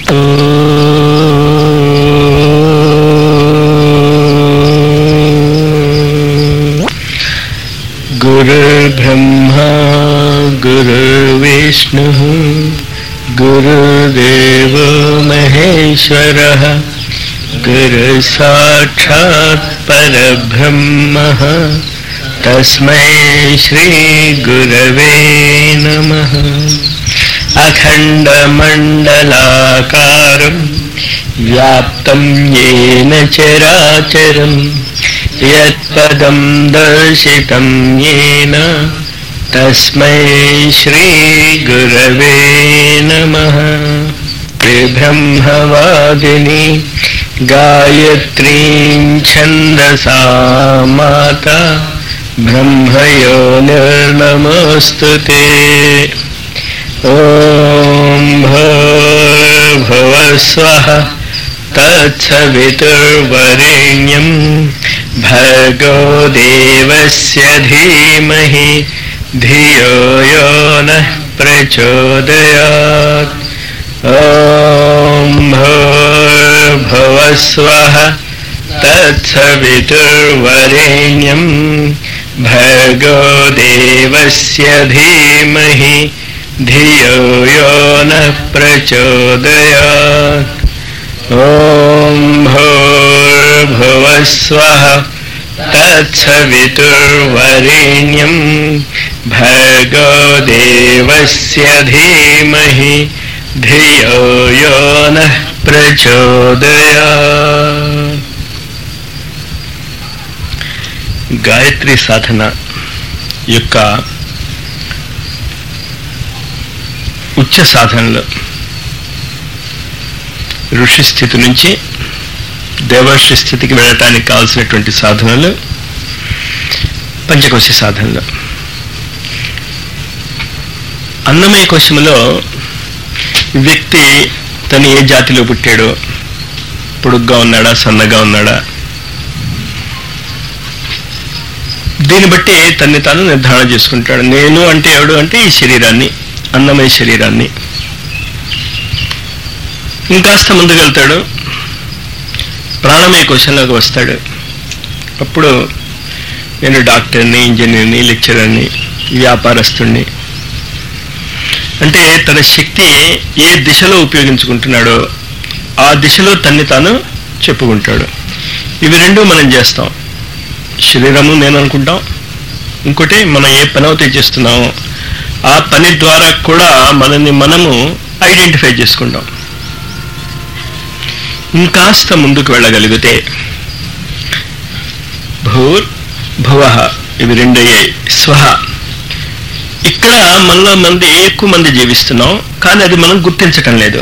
गुरुर्ब्रह्मा गुरुर्विष्णुः गुरुदेव महेश्वरः गुरुसाक्षात् परब्रह्मः तस्मै श्रीगुरवे नमः अखण्डमण्डलाकारम् व्याप्तं येन चराचरम् यत्पदं दर्शितं येन तस्मै श्रीगुरवे नमः ब्रह्मवादिनी गायत्रीं छन्दसा माता ब्रह्मयो निर्नमोऽस्तु ते ॐ भवस्वः तत्सवितुर्वरेण्यं भर्गो देवस्य धीमहि धियो यो नः प्रचोदयात् ॐ भवस्वः तत्सवितुर्वरेण्यं भर्गो देवस्य धीमहि धियो यो नः प्रचोदयात् ॐ भूर्भुवस्वः तत्सवितुर्वरेण्यं भर्गो देवस्य धीमहि धियो यो नः प्रचोदयात् గాయత్రి సాధన యొక్క ఉచ్చ సాధనలో ఋషి స్థితి నుంచి దేవర్షి స్థితికి వెళ్ళటానికి కావాల్సినటువంటి సాధనలు పంచకోశ సాధనలు అన్నమయ కోశములో వ్యక్తి తను ఏ జాతిలో పుట్టాడో పొడుగ్గా ఉన్నాడా సన్నగా ఉన్నాడా దీన్ని బట్టి తన్ని తాను నిర్ధారణ చేసుకుంటాడు నేను అంటే ఎవడు అంటే ఈ శరీరాన్ని అన్నమయ శరీరాన్ని ఇంకాస్త ముందుకెళ్తాడు ప్రాణమయ కోశంలోకి వస్తాడు అప్పుడు నేను డాక్టర్ని ఇంజనీర్ని లెక్చరర్ని వ్యాపారస్తుణ్ణి అంటే తన శక్తి ఏ దిశలో ఉపయోగించుకుంటున్నాడో ఆ దిశలో తన్ని తాను చెప్పుకుంటాడు ఇవి రెండు మనం చేస్తాం శరీరము నేను అనుకుంటాం ఇంకోటి మనం ఏ పని అయితే చేస్తున్నామో ఆ పని ద్వారా కూడా మనల్ని మనము ఐడెంటిఫై చేసుకుంటాం ఇంకాస్త ముందుకు వెళ్ళగలిగితే భూర్ భువ ఇవి రెండయ్యాయి స్వహ ఇక్కడ మనలో మంది ఎక్కువ మంది జీవిస్తున్నాం కానీ అది మనం గుర్తించటం లేదు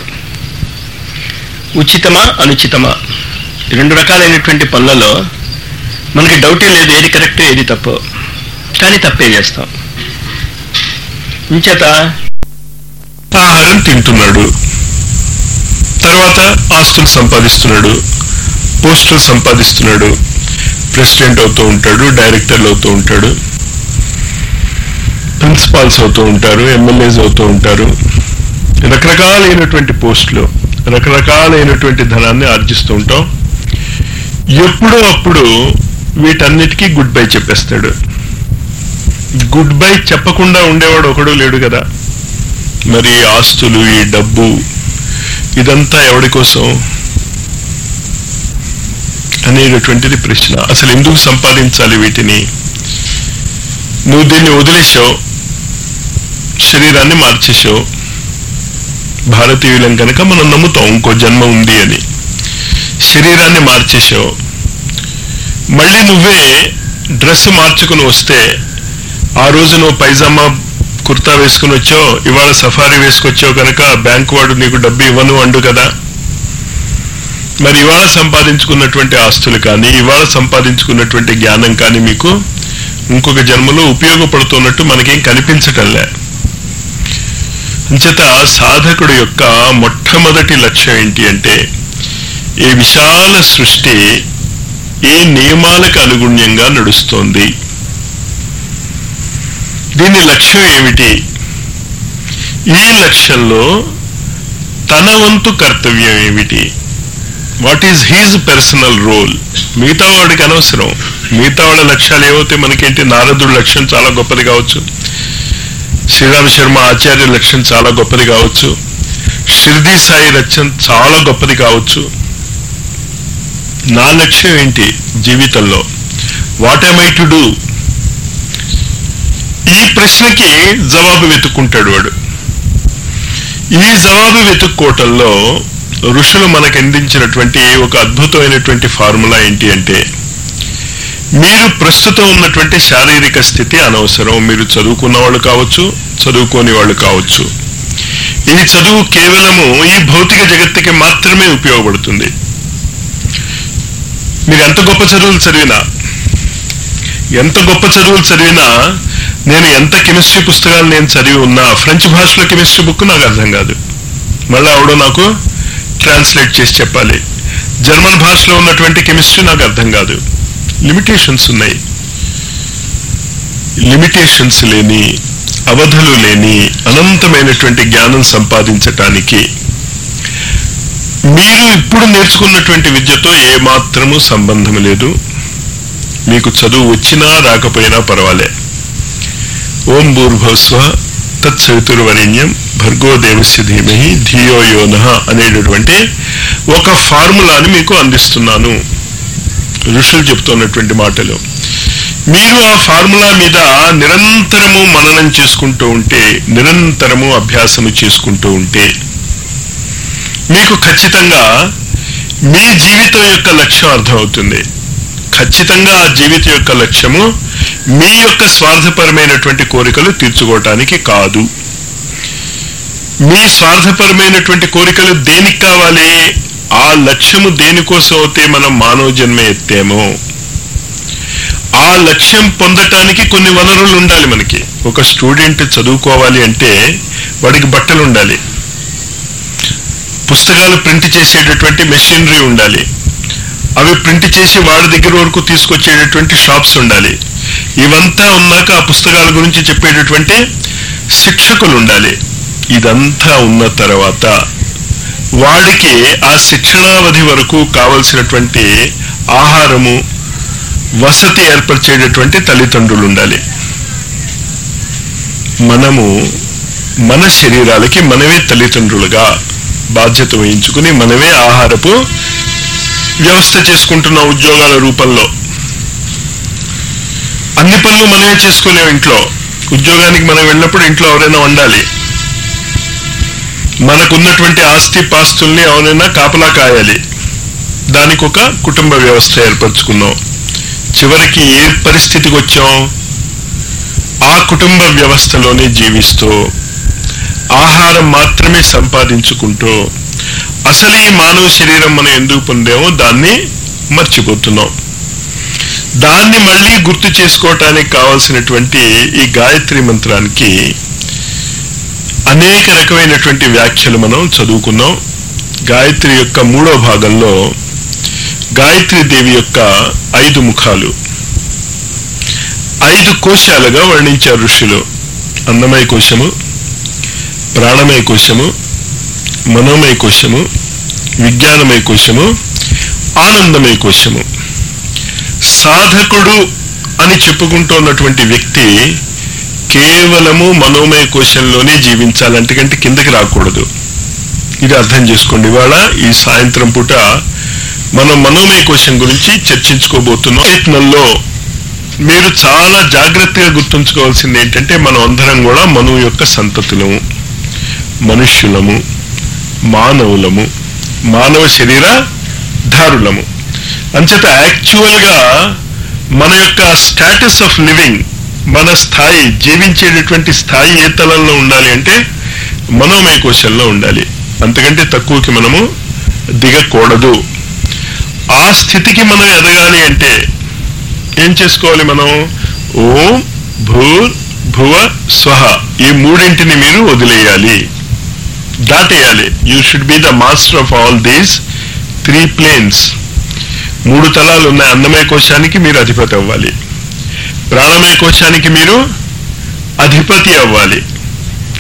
ఉచితమా అనుచితమా రెండు రకాలైనటువంటి పనులలో మనకి డౌటే లేదు ఏది కరెక్ట్ ఏది తప్పు కానీ తప్పే చేస్తాం ఇంచేత ఆహారం తింటున్నాడు తర్వాత ఆస్తులు సంపాదిస్తున్నాడు పోస్టులు సంపాదిస్తున్నాడు ప్రెసిడెంట్ అవుతూ ఉంటాడు డైరెక్టర్లు అవుతూ ఉంటాడు ప్రిన్సిపాల్స్ అవుతూ ఉంటారు ఎమ్మెల్యేస్ అవుతూ ఉంటారు రకరకాలైనటువంటి పోస్టులు రకరకాలైనటువంటి ధనాన్ని ఆర్జిస్తూ ఉంటాం ఎప్పుడో అప్పుడు వీటన్నిటికీ గుడ్ బై చెప్పేస్తాడు గుడ్ బై చెప్పకుండా ఉండేవాడు ఒకడు లేడు కదా మరి ఈ ఆస్తులు ఈ డబ్బు ఇదంతా ఎవడి కోసం అనేటటువంటిది ప్రశ్న అసలు ఎందుకు సంపాదించాలి వీటిని నువ్వు దీన్ని వదిలేసావు శరీరాన్ని మార్చేసావు భారతీయులం కనుక మనం నమ్ముతాం ఇంకో జన్మ ఉంది అని శరీరాన్ని మార్చేసావు మళ్ళీ నువ్వే డ్రెస్ మార్చుకుని వస్తే ఆ రోజు నువ్వు పైజామా కుర్తా వేసుకుని వచ్చావు ఇవాళ సఫారీ వేసుకొచ్చావు కనుక బ్యాంకు వాడు నీకు డబ్బు ఇవ్వను అండు కదా మరి ఇవాళ సంపాదించుకున్నటువంటి ఆస్తులు కానీ ఇవాళ సంపాదించుకున్నటువంటి జ్ఞానం కానీ మీకు ఇంకొక జన్మలో ఉపయోగపడుతున్నట్టు మనకేం కనిపించటంలే అంచేత సాధకుడు యొక్క మొట్టమొదటి లక్ష్యం ఏంటి అంటే ఈ విశాల సృష్టి ఏ నియమాలకు అనుగుణ్యంగా నడుస్తోంది దీని లక్ష్యం ఏమిటి ఈ లక్ష్యంలో తన వంతు కర్తవ్యం ఏమిటి what is his personal role మిగతా వాడికి అనవసరం మిగతా వాళ్ళ లక్ష్యాలు ఏవైతే మనకేంటి నారదుడి లక్ష్యం చాలా గొప్పది కావచ్చు శ్రీరామ శర్మ ఆచార్య లక్ష్యం చాలా గొప్పది కావచ్చు షిర్దీ సాయి లక్ష్యం చాలా గొప్పది కావచ్చు నా లక్ష్యం ఏంటి జీవితంలో వాట్ ఐ టు డూ ఈ ప్రశ్నకి జవాబు వెతుక్కుంటాడు వాడు ఈ జవాబు వెతుక్కోవటంలో ఋషులు మనకు అందించినటువంటి ఒక అద్భుతమైనటువంటి ఫార్ములా ఏంటి అంటే మీరు ప్రస్తుతం ఉన్నటువంటి శారీరక స్థితి అనవసరం మీరు చదువుకున్న వాళ్ళు కావచ్చు చదువుకోని వాళ్ళు కావచ్చు ఈ చదువు కేవలము ఈ భౌతిక జగత్తుకి మాత్రమే ఉపయోగపడుతుంది మీరు ఎంత గొప్ప చదువులు చదివినా ఎంత గొప్ప చదువులు చదివినా నేను ఎంత కెమిస్ట్రీ పుస్తకాలు నేను చదివి ఉన్నా ఫ్రెంచ్ భాషలో కెమిస్ట్రీ బుక్ నాకు అర్థం కాదు మళ్ళీ ఆవిడ నాకు ట్రాన్స్లేట్ చేసి చెప్పాలి జర్మన్ భాషలో ఉన్నటువంటి కెమిస్ట్రీ నాకు అర్థం కాదు లిమిటేషన్స్ ఉన్నాయి లిమిటేషన్స్ లేని అవధులు లేని అనంతమైనటువంటి జ్ఞానం సంపాదించటానికి మీరు ఇప్పుడు నేర్చుకున్నటువంటి విద్యతో ఏమాత్రము సంబంధం లేదు మీకు చదువు వచ్చినా రాకపోయినా పర్వాలే ఓం భూర్భస్వ తత్సవితుర్వరేణ్యం భర్గో దేవస్య ధీమహి ధియో యోనః అనేటటువంటి ఒక ఫార్ములాని మీకు అందిస్తున్నాను ఋషులు చెప్తున్నటువంటి మాటలు మీరు ఆ ఫార్ములా మీద నిరంతరము మననం చేసుకుంటూ ఉంటే నిరంతరము అభ్యాసము చేసుకుంటూ ఉంటే మీకు ఖచ్చితంగా మీ జీవితం యొక్క లక్ష్యం అర్థమవుతుంది ఖచ్చితంగా ఆ జీవితం యొక్క లక్ష్యము మీ యొక్క స్వార్థపరమైనటువంటి కోరికలు తీర్చుకోవటానికి కాదు మీ స్వార్థపరమైనటువంటి కోరికలు దేనికి కావాలి ఆ లక్ష్యము దేనికోసం అయితే మనం మానవ జన్మ ఎత్తేమో ఆ లక్ష్యం పొందటానికి కొన్ని వనరులు ఉండాలి మనకి ఒక స్టూడెంట్ చదువుకోవాలి అంటే వాడికి బట్టలు ఉండాలి పుస్తకాలు ప్రింట్ చేసేటటువంటి మెషినరీ ఉండాలి అవి ప్రింట్ చేసి వాడి దగ్గర వరకు తీసుకొచ్చేటటువంటి షాప్స్ ఉండాలి ఇవంతా ఉన్నాక ఆ పుస్తకాల గురించి చెప్పేటటువంటి శిక్షకులు ఉండాలి ఇదంతా ఉన్న తర్వాత వాడికి ఆ శిక్షణావధి వరకు కావలసినటువంటి ఆహారము వసతి ఏర్పరిచేటటువంటి తల్లిదండ్రులు ఉండాలి మనము మన శరీరాలకి మనమే తల్లిదండ్రులుగా బాధ్యత వహించుకుని మనమే ఆహారపు వ్యవస్థ చేసుకుంటున్న ఉద్యోగాల రూపంలో అన్ని పనులు మనమే చేసుకోలేము ఇంట్లో ఉద్యోగానికి మనం వెళ్ళినప్పుడు ఇంట్లో ఎవరైనా వండాలి మనకున్నటువంటి ఆస్తి పాస్తుల్ని ఎవరైనా కాపలా కాయాలి దానికి ఒక కుటుంబ వ్యవస్థ ఏర్పరచుకున్నాం చివరికి ఏ పరిస్థితికి వచ్చాం ఆ కుటుంబ వ్యవస్థలోనే జీవిస్తూ ఆహారం మాత్రమే సంపాదించుకుంటూ అసలు ఈ మానవ శరీరం మనం ఎందుకు పొందామో దాన్ని మర్చిపోతున్నాం దాన్ని మళ్ళీ గుర్తు చేసుకోవటానికి కావాల్సినటువంటి ఈ గాయత్రి మంత్రానికి అనేక రకమైనటువంటి వ్యాఖ్యలు మనం చదువుకున్నాం గాయత్రి యొక్క మూడో భాగంలో గాయత్రి దేవి యొక్క ఐదు ముఖాలు ఐదు కోశాలుగా వర్ణించారు ఋషులు అన్నమయ కోశము ప్రాణమయ కోశము మనోమయ కోశము విజ్ఞానమయ కోశము ఆనందమయ కోశము సాధకుడు అని చెప్పుకుంటున్నటువంటి వ్యక్తి కేవలము మనోమయ కోశంలోనే జీవించాలి అంతకంటే కిందకి రాకూడదు ఇది అర్థం చేసుకోండి ఇవాళ ఈ సాయంత్రం పూట మనం మనోమయ కోశం గురించి చర్చించుకోబోతున్నాం ప్రయత్నంలో మీరు చాలా జాగ్రత్తగా గుర్తుంచుకోవాల్సింది ఏంటంటే మనం అందరం కూడా మనువు యొక్క సంతతులము మనుష్యులము మానవులము మానవ శరీర ధారులము అంచేత యాక్చువల్గా మన యొక్క స్టాటస్ ఆఫ్ లివింగ్ మన స్థాయి జీవించేటటువంటి స్థాయి ఏ తలంలో ఉండాలి అంటే మనోమయ కోశంలో ఉండాలి అంతకంటే తక్కువకి మనము దిగకూడదు ఆ స్థితికి మనం ఎదగాలి అంటే ఏం చేసుకోవాలి మనం ఓం భూర్ భువ స్వహ ఈ మూడింటిని మీరు వదిలేయాలి దాటేయాలి you should be the master of all these three planes మూడు తలాలు ఉన్న అన్నమయ కోశానికి మీరు అధిపతి అవ్వాలి ప్రాణమయ కోశానికి మీరు అధిపతి అవ్వాలి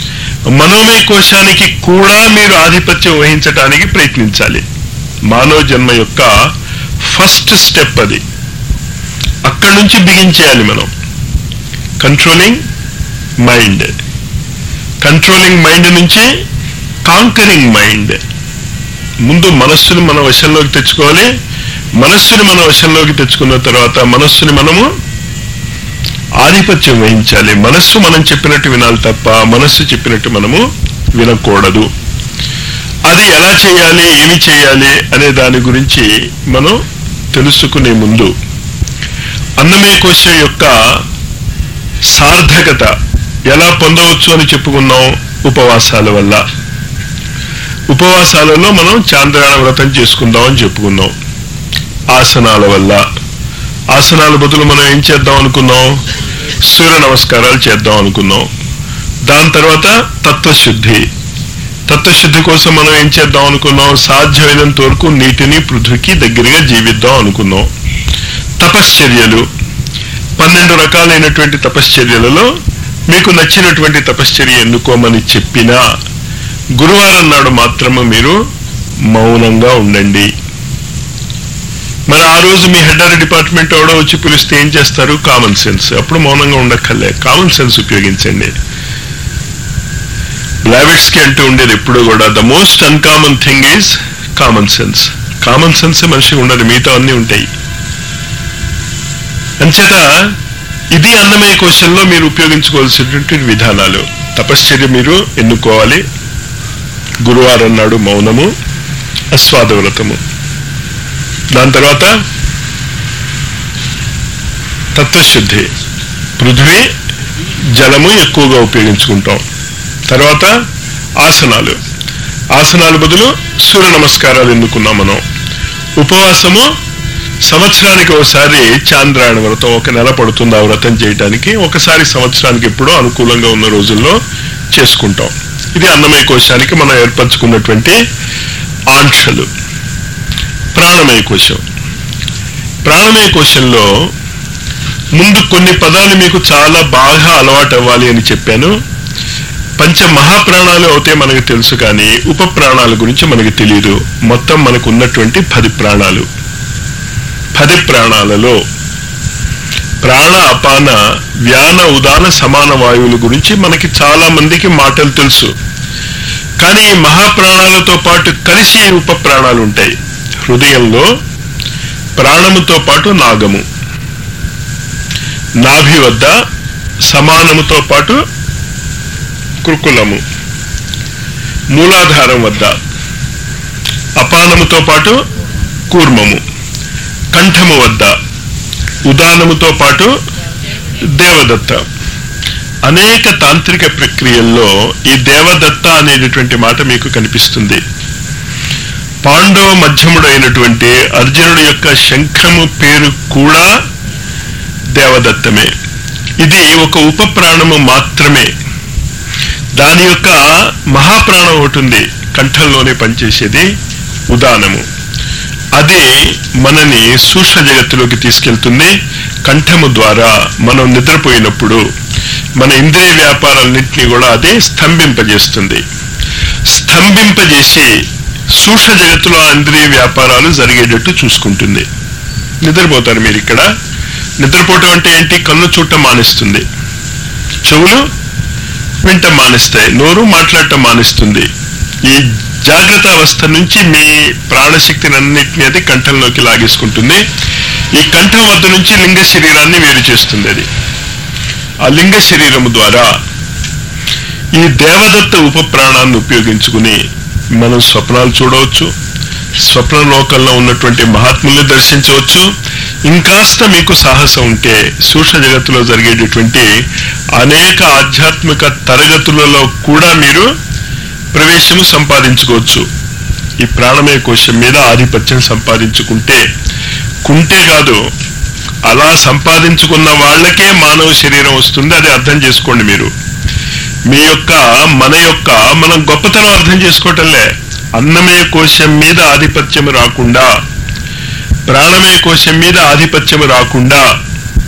మనోమయ కోశానికి కూడా మీరు ఆధిపత్యం వహించడానికి ప్రయత్నించాలి మానవ జన్మ యొక్క ఫస్ట్ స్టెప్ అది అక్కడి నుంచి బిగించేయాలి మనం కంట్రోలింగ్ మైండ్ కంట్రోలింగ్ మైండ్ నుంచి కాంకరింగ్ మైండ్ ముందు మనస్సుని మన వశంలోకి తెచ్చుకోవాలి మనస్సుని మన వశంలోకి తెచ్చుకున్న తర్వాత మనస్సుని మనము ఆధిపత్యం వహించాలి మనస్సు మనం చెప్పినట్టు వినాలి తప్ప మనస్సు చెప్పినట్టు మనము వినకూడదు అది ఎలా చేయాలి ఏమి చేయాలి అనే దాని గురించి మనం తెలుసుకునే ముందు అన్నమయ కోశం యొక్క సార్థకత ఎలా పొందవచ్చు అని చెప్పుకున్నాం ఉపవాసాల వల్ల ఉపవాసాలలో మనం చాంద్రాయణ వ్రతం చేసుకుందాం అని చెప్పుకున్నాం ఆసనాల వల్ల ఆసనాల బదులు మనం ఏం చేద్దాం అనుకున్నాం సూర్య నమస్కారాలు చేద్దాం అనుకున్నాం దాని తర్వాత తత్వశుద్ధి తత్వశుద్ధి కోసం మనం ఏం చేద్దాం అనుకున్నాం సాధ్యమైనంత వరకు నీటిని పృథ్వీకి దగ్గరగా జీవిద్దాం అనుకున్నాం తపశ్చర్యలు పన్నెండు రకాలైనటువంటి తపశ్చర్యలలో మీకు నచ్చినటువంటి తపశ్చర్య ఎన్నుకోమని చెప్పినా గురువారం నాడు మాత్రమే మీరు మౌనంగా ఉండండి మరి ఆ రోజు మీ హెడ్ డిపార్ట్మెంట్ ఎవడో వచ్చి పిలిస్తే ఏం చేస్తారు కామన్ సెన్స్ అప్పుడు మౌనంగా ఉండక్కర్లే కామన్ సెన్స్ ఉపయోగించండి బ్లావెట్స్ కి అంటూ ఉండేది ఎప్పుడు కూడా the most uncommon thing is common sense common sense మనిషి ఉండదు మిగతా అన్నీ ఉంటాయి అంచేత ఇది అన్నమయ కోశంలో మీరు ఉపయోగించుకోవాల్సినటువంటి విధానాలు తపశ్చర్య మీరు ఎన్నుకోవాలి గురువారం నాడు మౌనము అస్వాద వ్రతము దాని తర్వాత తత్వశుద్ధి పృథ్వీ జలము ఎక్కువగా ఉపయోగించుకుంటాం తర్వాత ఆసనాలు ఆసనాల బదులు సూర్య నమస్కారాలు ఎన్నుకున్నాం మనం ఉపవాసము సంవత్సరానికి ఒకసారి చాంద్రాయణ వ్రతం ఒక నెల పడుతుంది ఆ వ్రతం చేయడానికి ఒకసారి సంవత్సరానికి ఎప్పుడో అనుకూలంగా ఉన్న రోజుల్లో చేసుకుంటాం ఇది అన్నమయ కోశానికి మనం ఏర్పరచుకున్నటువంటి ఆంక్షలు ప్రాణమయ కోశం ప్రాణమయ కోశంలో ముందు కొన్ని పదాలు మీకు చాలా బాగా అలవాటు అవ్వాలి అని చెప్పాను పంచ మహాప్రాణాలు అవుతే మనకు తెలుసు కానీ ఉప ప్రాణాల గురించి మనకు తెలియదు మొత్తం మనకు ఉన్నటువంటి పది ప్రాణాలు పది ప్రాణాలలో ప్రాణ అపాన వ్యాన ఉదాన సమాన వాయువుల గురించి మనకి చాలా మందికి మాటలు తెలుసు కానీ ఈ మహాప్రాణాలతో పాటు కలిసి ఉప ప్రాణాలు ఉంటాయి హృదయంలో ప్రాణముతో పాటు నాగము నాభి వద్ద సమానముతో పాటు కృకులము మూలాధారం వద్ద అపానముతో పాటు కూర్మము కంఠము వద్ద ఉదానముతో పాటు దేవదత్త అనేక తాంత్రిక ప్రక్రియల్లో ఈ దేవదత్త అనేటటువంటి మాట మీకు కనిపిస్తుంది పాండవ మధ్యముడు అయినటువంటి అర్జునుడి యొక్క శంఖము పేరు కూడా దేవదత్తమే ఇది ఒక ఉప ప్రాణము మాత్రమే దాని యొక్క మహాప్రాణం ఒకటి ఉంది కంఠంలోనే పనిచేసేది ఉదానము అది మనని సూక్ష్మ జగత్తులోకి తీసుకెళ్తుంది కంఠము ద్వారా మనం నిద్రపోయినప్పుడు మన ఇంద్రియ వ్యాపారాలన్నింటినీ కూడా అదే స్తంభింపజేస్తుంది స్తంభింపజేసి సూక్ష్మ జగత్తులో ఆ ఇంద్రియ వ్యాపారాలు జరిగేటట్టు చూసుకుంటుంది నిద్రపోతారు మీరు ఇక్కడ నిద్రపోవటం అంటే ఏంటి కన్ను చూడటం మానేస్తుంది చెవులు వింటం మానేస్తాయి నోరు మాట్లాడటం మానేస్తుంది ఈ జాగ్రత్త అవస్థ నుంచి మీ ప్రాణశక్తిని అన్నిటిని అది కంఠంలోకి లాగేసుకుంటుంది ఈ కంఠం వద్ద నుంచి లింగ శరీరాన్ని వేరు చేస్తుంది అది ఆ లింగ శరీరము ద్వారా ఈ దేవదత్త ఉప ప్రాణాన్ని ఉపయోగించుకుని మనం స్వప్నాలు చూడవచ్చు స్వప్న లోకంలో ఉన్నటువంటి మహాత్ముల్ని దర్శించవచ్చు ఇంకాస్త మీకు సాహసం ఉంటే సూక్ష్మ జగత్తులో జరిగేటటువంటి అనేక ఆధ్యాత్మిక తరగతులలో కూడా మీరు ప్రవేశము సంపాదించుకోవచ్చు ఈ ప్రాణమయ కోశం మీద ఆధిపత్యం సంపాదించుకుంటే కుంటే కాదు అలా సంపాదించుకున్న వాళ్ళకే మానవ శరీరం వస్తుంది అది అర్థం చేసుకోండి మీరు మీ యొక్క మన యొక్క మనం గొప్పతనం అర్థం చేసుకోవటంలే అన్నమయ కోశం మీద ఆధిపత్యం రాకుండా ప్రాణమయ కోశం మీద ఆధిపత్యం రాకుండా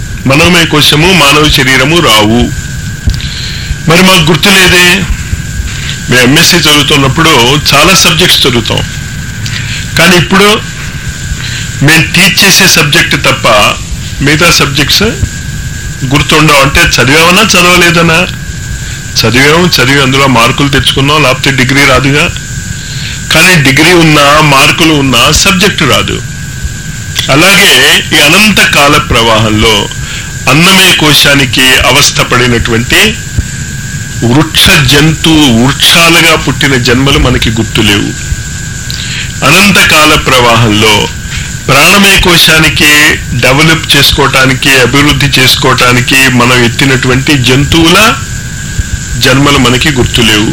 మనోమయ కోశము మానవ శరీరము రావు మరి మాకు గుర్తు లేదే మేము ఎంఎస్సి చదువుతున్నప్పుడు చాలా సబ్జెక్ట్స్ చదువుతాం కానీ ఇప్పుడు మేము టీచ్ చేసే సబ్జెక్ట్ తప్ప మిగతా సబ్జెక్ట్స్ గుర్తుండవు అంటే చదివామన్నా చదవలేదనా చదివాము చదివి అందులో మార్కులు తెచ్చుకున్నాం లేకపోతే డిగ్రీ రాదుగా కానీ డిగ్రీ ఉన్నా మార్కులు ఉన్నా సబ్జెక్టు రాదు అలాగే ఈ అనంత కాల ప్రవాహంలో అన్నమయ కోశానికి అవస్థపడినటువంటి వృక్ష జంతు వృక్షాలుగా పుట్టిన జన్మలు మనకి గుర్తులేవు అనంత కాల ప్రవాహంలో ప్రాణమయ కోశానికి డెవలప్ చేసుకోవటానికి అభివృద్ధి చేసుకోవటానికి మనం ఎత్తినటువంటి జంతువుల జన్మలు మనకి గుర్తులేవు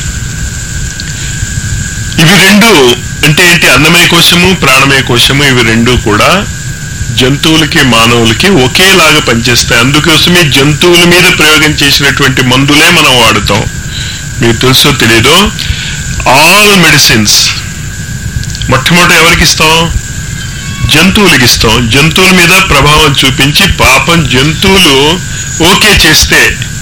ఇవి రెండు అంటే ఏంటి అన్నమయ కోశము ప్రాణమయ కోశము ఇవి రెండు కూడా జంతువులకి మానవులకి ఒకేలాగా పనిచేస్తాయి అందుకోసమే జంతువుల మీద ప్రయోగం చేసినటువంటి మందులే మనం వాడుతాం మీకు తెలుసో తెలీదో ఆల్ మెడిసిన్స్ మొట్టమొదటి ఎవరికి ఇస్తాం జంతువులకి ఇస్తాం జంతువుల మీద ప్రభావం చూపించి పాపం జంతువులు ఓకే చేస్తే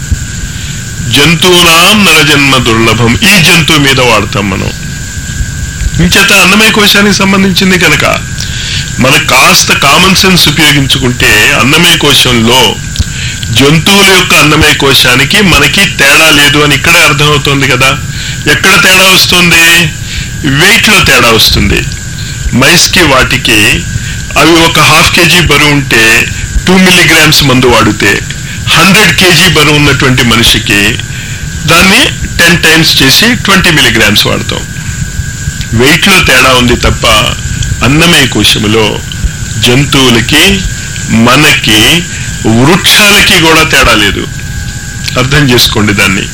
జంతువునాం నరజన్మ దుర్లభం ఈ జంతువు మీద వాడతాం మనం ఇంచేత అన్నమయ కోశానికి సంబంధించింది కనుక మన కాస్త కామన్ సెన్స్ ఉపయోగించుకుంటే అన్నమయ కోశంలో జంతువుల యొక్క అన్నమయ కోశానికి మనకి తేడా లేదు అని ఇక్కడే అర్థమవుతోంది కదా ఎక్కడ తేడా వస్తుంది వెయిట్ లో తేడా వస్తుంది మైస్కి వాటికి అవి ఒక హాఫ్ కేజీ బరువు ఉంటే టూ మిల్లీగ్రామ్స్ మందు వాడితే హండ్రెడ్ కేజీ బరువు ఉన్నటువంటి మనిషికి దాన్ని టెన్ టైమ్స్ చేసి ట్వంటీ మిల్లీగ్రామ్స్ వాడతాం వెయిట్ లో తేడా ఉంది తప్ప అన్నమయ కోశములో జంతువులకి మనకి వృక్షాలకి కూడా తేడా లేదు అర్థం చేసుకోండి దాన్ని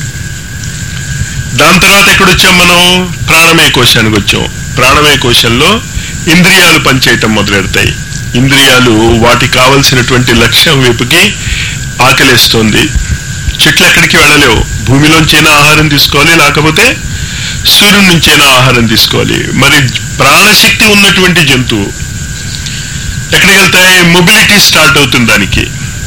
దాని తర్వాత ఎక్కడొచ్చాం మనం ప్రాణమయ కోశానికి వచ్చాం ప్రాణమయ కోశంలో ఇంద్రియాలు పనిచేయటం మొదలెడతాయి ఇంద్రియాలు వాటికి కావలసినటువంటి లక్ష్యం వైపుకి ఆకలిస్తుంది చెట్లు ఎక్కడికి వెళ్ళలేవు భూమిలోంచైనా ఆహారం తీసుకోవాలి లేకపోతే సూర్యుడి నుంచైనా ఆహారం తీసుకోవాలి మరి ప్రాణశక్తి ఉన్నటువంటి జంతువు ఎక్కడికి వెళ్తాయి మొబిలిటీ స్టార్ట్ అవుతుంది దానికి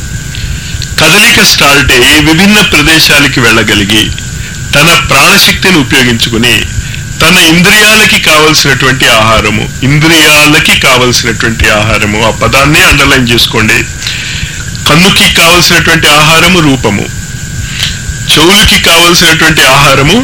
కదలిక స్టార్ట్ అయ్యి విభిన్న ప్రదేశాలకి వెళ్ళగలిగి తన ప్రాణశక్తిని ఉపయోగించుకుని తన ఇంద్రియాలకి కావలసినటువంటి ఆహారము ఇంద్రియాలకి కావలసినటువంటి ఆహారము ఆ పదాన్ని అండర్లైన్ చేసుకోండి కన్నుకి కావలసినటువంటి ఆహారము రూపము చెవులకి కావలసినటువంటి ఆహారము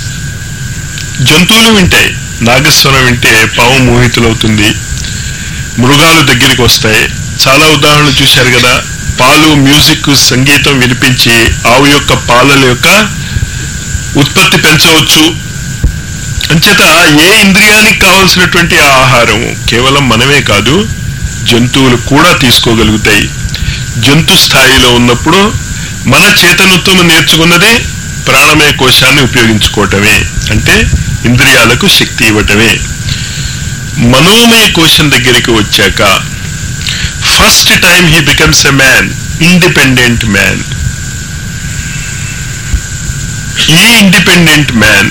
జంతువులు వింటాయి నాగస్వరం వింటే పాము మోహితులవుతుంది మృగాలు దగ్గరికి వస్తాయి చాలా ఉదాహరణలు చూశారు కదా పాలు మ్యూజిక్ సంగీతం వినిపించి ఆవు యొక్క పాలల యొక్క ఉత్పత్తి పెంచవచ్చు అంచేత ఏ ఇంద్రియానికి కావలసినటువంటి ఆ ఆహారం కేవలం మనమే కాదు జంతువులు కూడా తీసుకోగలుగుతాయి జంతు స్థాయిలో ఉన్నప్పుడు మన చేతనత్వం నేర్చుకున్నది ప్రాణమయ కోశాన్ని ఉపయోగించుకోవటమే అంటే ఇంద్రియాలకు శక్తి ఇవ్వటమే మనోమయ కోశం దగ్గరికి వచ్చాక first time he becomes a man independent man ఈ ఇండిపెండెంట్ మ్యాన్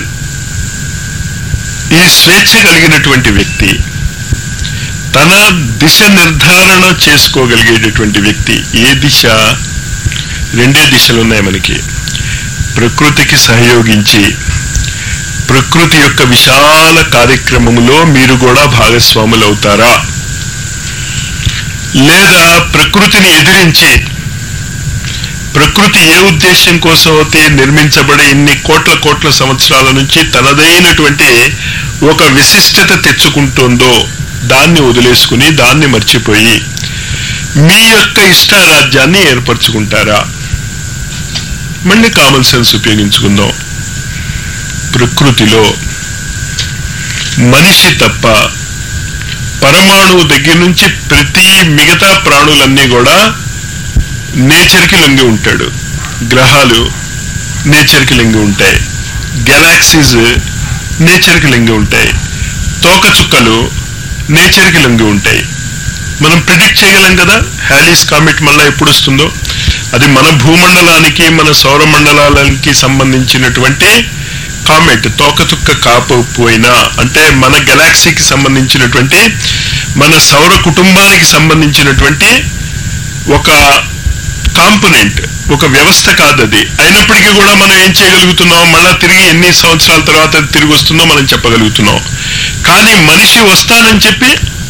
ఈ స్వేచ్ఛ కలిగినటువంటి వ్యక్తి తన దిశ నిర్ధారణ చేసుకోగలిగేటటువంటి వ్యక్తి ఏ దిశ రెండే దిశలు ఉన్నాయి మనకి ప్రకృతికి సహయోగించి ప్రకృతి యొక్క విశాల కార్యక్రమములో మీరు కూడా భాగస్వాములు అవుతారా లేదా ప్రకృతిని ఎదిరించి ప్రకృతి ఏ ఉద్దేశం కోసం అయితే నిర్మించబడి ఇన్ని కోట్ల కోట్ల సంవత్సరాల నుంచి తనదైనటువంటి ఒక విశిష్టత తెచ్చుకుంటుందో దాన్ని వదిలేసుకుని దాన్ని మర్చిపోయి మీ యొక్క ఇష్టారాజ్యాన్ని ఏర్పరచుకుంటారా మళ్ళీ కామన్ సెన్స్ ఉపయోగించుకుందాం ప్రకృతిలో మనిషి తప్ప పరమాణువు దగ్గర నుంచి ప్రతి మిగతా ప్రాణులన్నీ కూడా నేచర్కి లొంగి ఉంటాడు గ్రహాలు నేచర్కి లొంగి ఉంటాయి గెలాక్సీస్ నేచర్కి లొంగి ఉంటాయి తోక చుక్కలు నేచర్కి లొంగి ఉంటాయి మనం ప్రిడిక్ట్ చేయగలం కదా హ్యాలీస్ కామెట్ మళ్ళీ ఎప్పుడు వస్తుందో అది మన భూమండలానికి మన సౌర మండలాలకి సంబంధించినటువంటి కామెట్ తోకచుక్క కాకపోయినా అంటే మన గెలాక్సీకి సంబంధించినటువంటి మన సౌర కుటుంబానికి సంబంధించినటువంటి ఒక కాంపోనెంట్ ఒక వ్యవస్థ కాదు అది అయినప్పటికీ కూడా మనం ఏం చేయగలుగుతున్నాం మళ్ళా తిరిగి ఎన్ని సంవత్సరాల తర్వాత అది తిరిగి వస్తుందో మనం చెప్పగలుగుతున్నాం కానీ మనిషి వస్తానని చెప్పి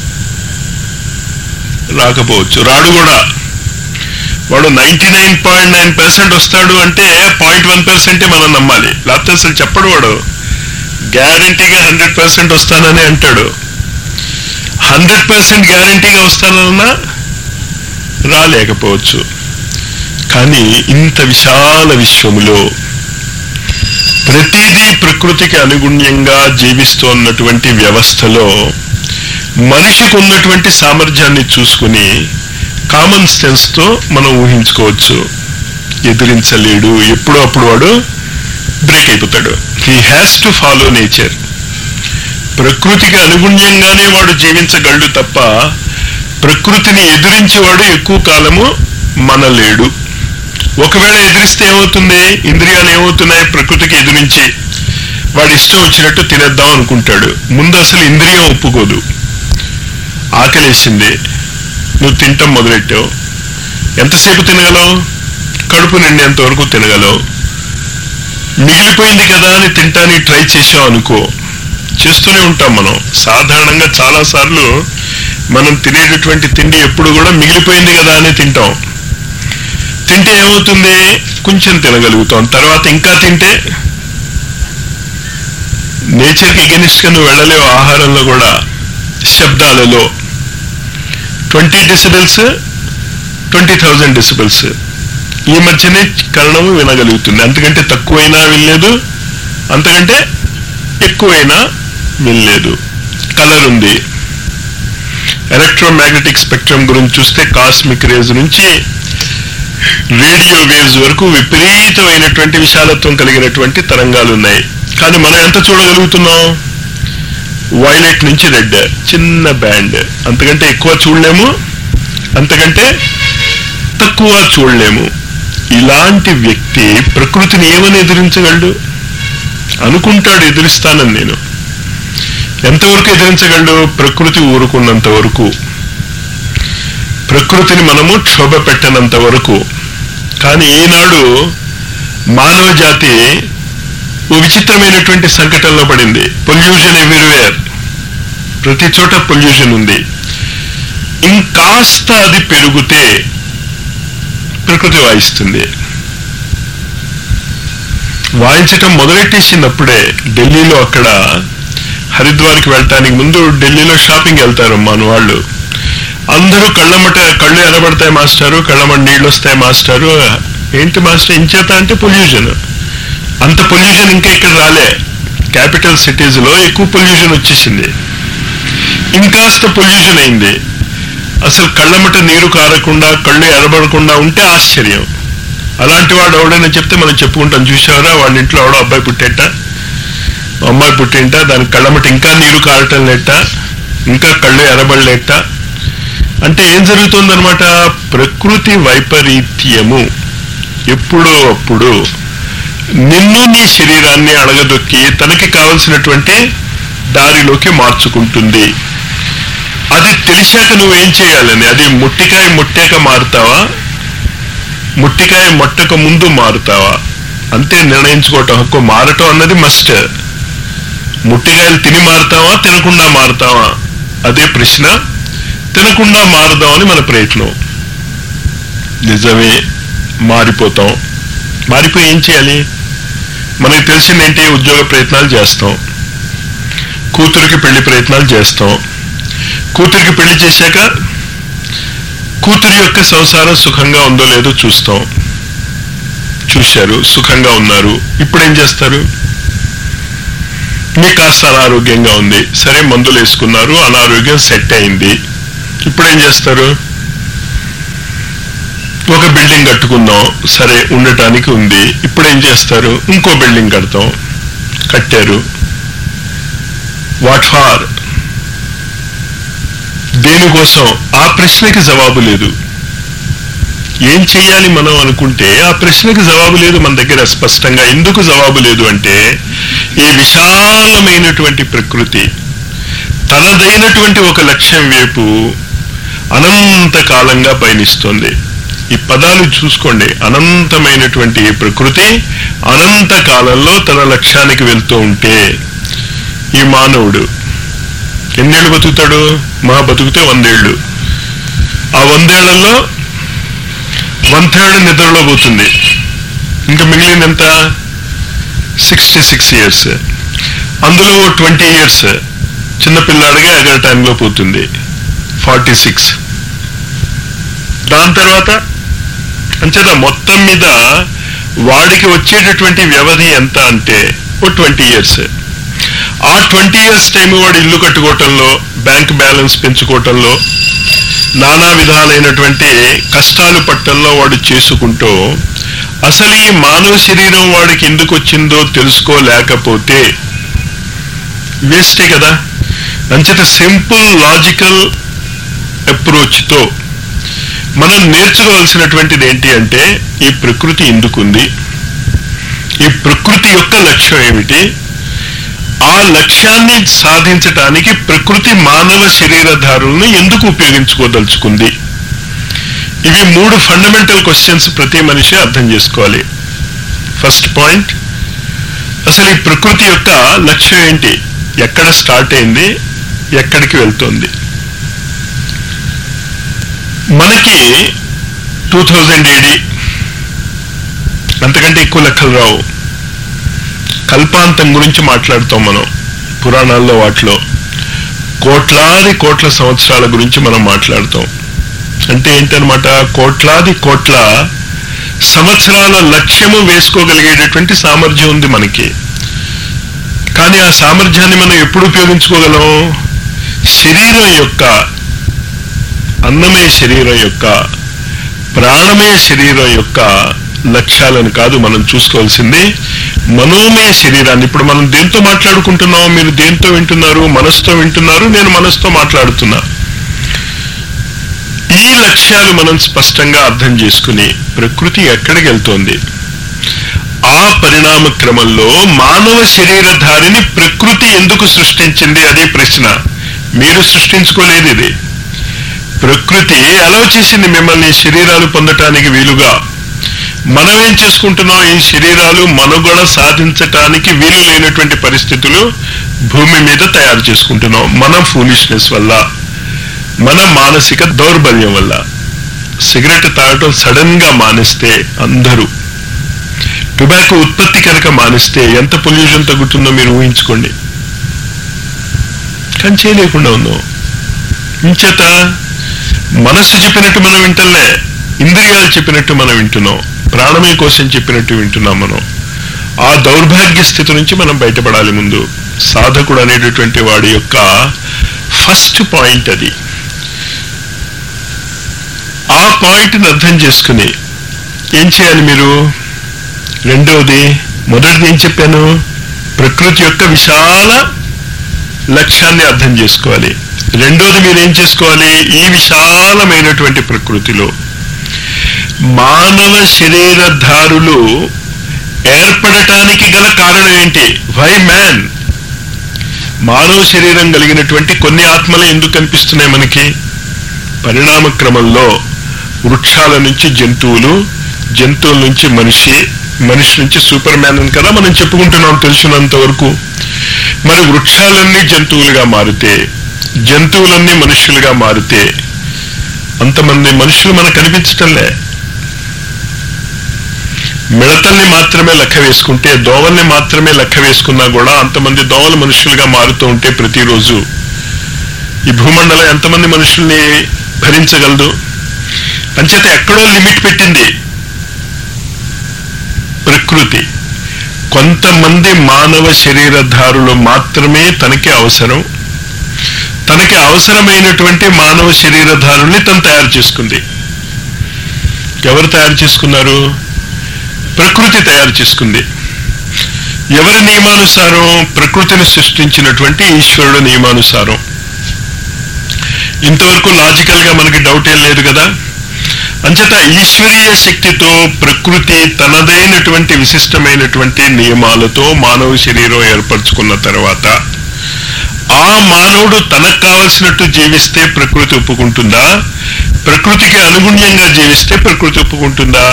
రాకపోవచ్చు రాడు కూడా వాడు ninety nine point nine percent వస్తాడు అంటే పాయింట్ వన్ పర్సెంటే మనం నమ్మాలి లేకపోతే అసలు చెప్పడు వాడు గ్యారంటీగా హండ్రెడ్ పర్సెంట్ వస్తానని అంటాడు హండ్రెడ్ పర్సెంట్ గ్యారంటీగా వస్తానన్నా రాలేకపోవచ్చు కానీ ఇంత విశాల విశ్వములో ప్రతిదీ ప్రకృతికి అనుగుణ్యంగా జీవిస్తున్నటువంటి వ్యవస్థలో మనిషికి ఉన్నటువంటి సామర్థ్యాన్ని చూసుకుని కామన్ సెన్స్తో మనం ఊహించుకోవచ్చు ఎదిరించలేడు ఎప్పుడో అప్పుడు వాడు బ్రేక్ అయిపోతాడు he has to follow nature ప్రకృతికి అనుగుణ్యంగానే వాడు జీవించగలడు తప్ప ప్రకృతిని ఎదిరించేవాడు ఎక్కువ కాలము మనలేడు ఒకవేళ ఎదిరిస్తే ఏమవుతుంది ఇంద్రియాలు ఏమవుతున్నాయి ప్రకృతికి ఎదిరించి వాడి ఇష్టం వచ్చినట్టు తినేద్దాం అనుకుంటాడు ముందు అసలు ఇంద్రియం ఒప్పుకోదు ఆకలేసింది నువ్వు తింటాం మొదలెట్టావు ఎంతసేపు తినగలవు కడుపు నిండేంత వరకు తినగలవు మిగిలిపోయింది కదా అని తింటానికి ట్రై చేసావు అనుకో చేస్తూనే ఉంటాం మనం సాధారణంగా చాలా సార్లు మనం తినేటటువంటి తిండి ఎప్పుడు కూడా మిగిలిపోయింది కదా అని తింటాం తింటే ఏమవుతుంది కొంచెం తినగలుగుతాం తర్వాత ఇంకా తింటే నేచర్కి ఎగెనిస్ట్గా నువ్వు వెళ్ళలేవు ఆహారంలో కూడా శబ్దాలలో twenty decibels twenty thousand decibels ఈ మధ్యనే కరణము వినగలుగుతుంది అంతకంటే తక్కువైనా వినలేదు అంతకంటే ఎక్కువైనా వినలేదు కలర్ ఉంది ఎలక్ట్రోమాగ్నెటిక్ స్పెక్ట్రమ్ గురించి చూస్తే కాస్మిక్ రేజ్ నుంచి రేడియో వేవ్స్ వరకు విపరీతమైనటువంటి విశాలత్వం కలిగినటువంటి తరంగాలు ఉన్నాయి కానీ మనం ఎంత చూడగలుగుతున్నాం వైలెట్ నుంచి రెడ్ చిన్న బ్యాండ్ అంతకంటే ఎక్కువ చూడలేము అంతకంటే తక్కువ చూడలేము ఇలాంటి వ్యక్తి ప్రకృతిని ఏమని ఎదిరించగలడు అనుకుంటాడు ఎదిరిస్తానని నేను ఎంతవరకు ఎదిరించగలడు ప్రకృతి ఊరుకున్నంత వరకు ప్రకృతిని మనము క్షోభ పెట్టనంత వరకు కానీ ఈనాడు మానవ జాతి ఓ విచిత్రమైనటువంటి సంకటంలో పడింది పొల్యూషన్ ఎవ్రీవేర్ ప్రతి చోట పొల్యూషన్ ఉంది ఇంకాస్త అది పెరిగితే ప్రకృతి వాయిస్తుంది వాయించటం మొదలెట్టేసినప్పుడే ఢిల్లీలో అక్కడ హరిద్వార్కి వెళ్ళటానికి ముందు ఢిల్లీలో షాపింగ్ వెళ్తారు మన వాళ్ళు అందరూ కళ్ళమట కళ్ళు ఎరబడతాయి మాస్టారు కళ్ళమట నీళ్ళు వస్తాయి మాస్టారు ఏంటి మాస్టర్ ఇంచేత అంటే పొల్యూషన్ అంత పొల్యూషన్ ఇంకా ఇక్కడ రాలే క్యాపిటల్ సిటీస్ లో ఎక్కువ పొల్యూషన్ వచ్చేసింది ఇంకాస్త పొల్యూషన్ అయింది అసలు కళ్ళమట నీరు కారకుండా కళ్ళు ఎరబడకుండా ఉంటే ఆశ్చర్యం అలాంటి వాడు ఎవడైనా చెప్తే మనం చెప్పుకుంటాం చూసావరా వాళ్ళ ఇంట్లో ఎవడో అబ్బాయి పుట్టేట అమ్మాయి పుట్టింట దాని కళ్ళమట ఇంకా నీరు కారటం లేట ఇంకా కళ్ళు ఎరబడలేట అంటే ఏం జరుగుతుందనమాట ప్రకృతి వైపరీత్యము ఎప్పుడో అప్పుడు నిన్ను నీ శరీరాన్ని అడగదొక్కి తనకి కావలసినటువంటి దారిలోకి మార్చుకుంటుంది అది తెలిసాక నువ్వేం చేయాలని అది ముట్టికాయ ముట్టాక మారుతావా ముట్టికాయ మొట్టక ముందు మారుతావా అంతే నిర్ణయించుకోవటం హక్కు మారటం అన్నది మస్ట్ ముట్టికాయలు తిని మారుతావా తినకుండా మారుతావా అదే ప్రశ్న తినకుండా మారుదామని మన ప్రయత్నం నిజమే మారిపోతాం మారిపోయి ఏం చేయాలి మనకి తెలిసిందేంటి ఉద్యోగ ప్రయత్నాలు చేస్తాం కూతురికి పెళ్లి ప్రయత్నాలు చేస్తాం కూతురికి పెళ్లి చేశాక కూతురి యొక్క సంసారం సుఖంగా ఉందో లేదో చూస్తాం చూశారు సుఖంగా ఉన్నారు ఇప్పుడు ఏం చేస్తారు మీకు కాస్త అనారోగ్యంగా ఉంది సరే మందులు వేసుకున్నారు అనారోగ్యం సెట్ అయింది ఇప్పుడు ఏం చేస్తారు ఒక బిల్డింగ్ కట్టుకుందాం సరే ఉండటానికి ఉంది ఇప్పుడు ఏం చేస్తారు ఇంకో బిల్డింగ్ కడతాం కట్టారు వాట్ ఫార్ దేనికోసం ఆ ప్రశ్నకి జవాబు లేదు ఏం చేయాలి మనం అనుకుంటే ఆ ప్రశ్నకి జవాబు లేదు మన దగ్గర స్పష్టంగా ఎందుకు జవాబు లేదు అంటే ఈ విశాలమైనటువంటి ప్రకృతి తనదైనటువంటి ఒక లక్ష్యం వైపు అనంత కాలంగా పయనిస్తోంది ఈ పదాలు చూసుకోండి అనంతమైనటువంటి ఈ ప్రకృతి అనంత కాలంలో తన లక్ష్యానికి వెళ్తూ ఉంటే ఈ మానవుడు ఎన్నేళ్ళు బతుకుతాడు మహా బతుకుతే వందేళ్ళు ఆ వందేళ్లలో వన్ థర్డ్ నిద్రలో పోతుంది ఇంకా మిగిలినంత సిక్స్టీ సిక్స్ ఇయర్స్ అందులో ట్వంటీ ఇయర్స్ చిన్నపిల్లాడిగా అదే టైంలో పోతుంది ఫార్టీ సిక్స్ దాని తర్వాత అంచేత మొత్తం మీద వాడికి వచ్చేటటువంటి వ్యవధి ఎంత అంటే ఓ ట్వంటీ ఇయర్స్ ఆ ట్వంటీ ఇయర్స్ టైం వాడు ఇల్లు కట్టుకోవటంలో బ్యాంక్ బ్యాలెన్స్ పెంచుకోవటంలో నానా విధాలైనటువంటి కష్టాలు పట్టంలో వాడు చేసుకుంటూ అసలు ఈ మానవ శరీరం వాడికి ఎందుకు వచ్చిందో తెలుసుకోలేకపోతే వేస్టే కదా అంచేత సింపుల్ లాజికల్ అప్రోచ్తో మనం నేర్చుకోవాల్సినటువంటిది ఏంటి అంటే ఈ ప్రకృతి ఎందుకుంది ఈ ప్రకృతి యొక్క లక్ష్యం ఏమిటి ఆ లక్ష్యాన్ని సాధించటానికి ప్రకృతి మానవ శరీరధారులను ఎందుకు ఉపయోగించుకోదలుచుకుంది ఇవి మూడు ఫండమెంటల్ క్వశ్చన్స్ ప్రతి మనిషి అర్థం చేసుకోవాలి ఫస్ట్ పాయింట్ అసలు ఈ ప్రకృతి యొక్క లక్ష్యం ఏంటి ఎక్కడ స్టార్ట్ అయింది ఎక్కడికి వెళ్తోంది మనకి టూ థౌజండ్ ఏడి అంతకంటే ఎక్కువ లెక్కలు రావు కల్పాంతం గురించి మాట్లాడుతాం మనం పురాణాల్లో వాటిలో కోట్లాది కోట్ల సంవత్సరాల గురించి మనం మాట్లాడుతాం అంటే ఏంటనమాట కోట్లాది కోట్ల సంవత్సరాల లక్ష్యము వేసుకోగలిగేటటువంటి సామర్థ్యం ఉంది మనకి కానీ ఆ సామర్థ్యాన్ని మనం ఎప్పుడు ఉపయోగించుకోగలం శరీరం యొక్క అన్నమయ శరీరం యొక్క ప్రాణమయ శరీరం యొక్క లక్ష్యాలను కాదు మనం చూసుకోవాల్సింది మనోమయ శరీరాన్ని ఇప్పుడు మనం దేంతో మాట్లాడుకుంటున్నాం మీరు దేంతో వింటున్నారు మనసుతో వింటున్నారు నేను మనసుతో మాట్లాడుతున్నా ఈ లక్ష్యాలు మనం స్పష్టంగా అర్థం చేసుకుని ప్రకృతి ఎక్కడికి వెళ్తోంది ఆ పరిణామ క్రమంలో మానవ శరీరధారిని ప్రకృతి ఎందుకు సృష్టించింది అదే ప్రశ్న మీరు సృష్టించుకోలేదు ఇది ప్రకృతి అలవ చేసింది మిమ్మల్ని శరీరాలు పొందటానికి వీలుగా మనం ఏం చేసుకుంటున్నాం ఈ శరీరాలు మనుగడ సాధించటానికి వీలు లేనటువంటి పరిస్థితులు భూమి మీద తయారు చేసుకుంటున్నాం మన ఫూలిష్నెస్ వల్ల మన మానసిక దౌర్బల్యం వల్ల సిగరెట్ తాగటం సడన్ గా మానేస్తే అందరూ టొబాకో ఉత్పత్తి కనుక మానేస్తే ఎంత పొల్యూషన్ తగ్గుతుందో మీరు ఊహించుకోండి కానీ చేయలేకుండా ఉందో ఇంచేత మనస్సు చెప్పినట్టు మనం వింటలే ఇంద్రియాలు చెప్పినట్టు మనం వింటున్నాం ప్రాణమే కోసం చెప్పినట్టు వింటున్నాం మనం ఆ దౌర్భాగ్య స్థితి నుంచి మనం బయటపడాలి ముందు సాధకుడు అనేటటువంటి వాడి యొక్క ఫస్ట్ పాయింట్ అది ఆ పాయింట్ని అర్థం చేసుకుని ఏం చేయాలి మీరు రెండవది మొదటిది ఏం చెప్పాను ప్రకృతి యొక్క విశాల లక్ష్యాన్ని అర్థం చేసుకోవాలి రెండోది మీరు ఏం చేసుకోవాలి ఈ విశాలమైనటువంటి ప్రకృతిలో మానవ శరీరధారులు ఏర్పడటానికి గల కారణం ఏంటి వై మ్యాన్ మానవ శరీరం కలిగినటువంటి కొన్ని ఆత్మలు ఎందుకు కనిపిస్తున్నాయి మనకి పరిణామ క్రమంలో వృక్షాల నుంచి జంతువులు జంతువుల నుంచి మనిషి మనిషి నుంచి సూపర్ మ్యాన్ అని కదా మనం చెప్పుకుంటున్నాం తెలిసినంత వరకు మరి వృక్షాలన్నీ జంతువులుగా మారితే జంతువులన్నీ మనుషులుగా మారితే అంతమంది మనుషులు మనకు కనిపించటంలే మిడతల్ని మాత్రమే లెక్క వేసుకుంటే దోవల్ని మాత్రమే లెక్క వేసుకున్నా కూడా అంతమంది దోవలు మనుషులుగా మారుతూ ఉంటే ప్రతిరోజు ఈ భూమండలం ఎంతమంది మనుషుల్ని భరించగలదు అంచేత ఎక్కడో లిమిట్ పెట్టింది ప్రకృతి కొంతమంది మానవ శరీరధారులు మాత్రమే తనకి అవసరం తనకి అవసరమైనటువంటి మానవ శరీరధారుల్ని తను తయారు చేసుకుంది ఎవరు తయారు చేసుకున్నారు ప్రకృతి తయారు చేసుకుంది ఎవరి నియమానుసారం ప్రకృతిని సృష్టించినటువంటి ఈశ్వరుడు నియమానుసారం ఇంతవరకు లాజికల్ గా మనకి డౌట్ ఏం లేదు కదా అంచేత ఈశ్వరీయ శక్తితో ప్రకృతి తనదైనటువంటి విశిష్టమైనటువంటి నియమాలతో మానవ శరీరం ఏర్పరచుకున్న తర్వాత ఆ మానవుడు తనకు కావలసినట్టు జీవిస్తే ప్రకృతి ఒప్పుకుంటుందా ప్రకృతికి అనుగుణ్యంగా జీవిస్తే ప్రకృతి ఒప్పుకుంటుందా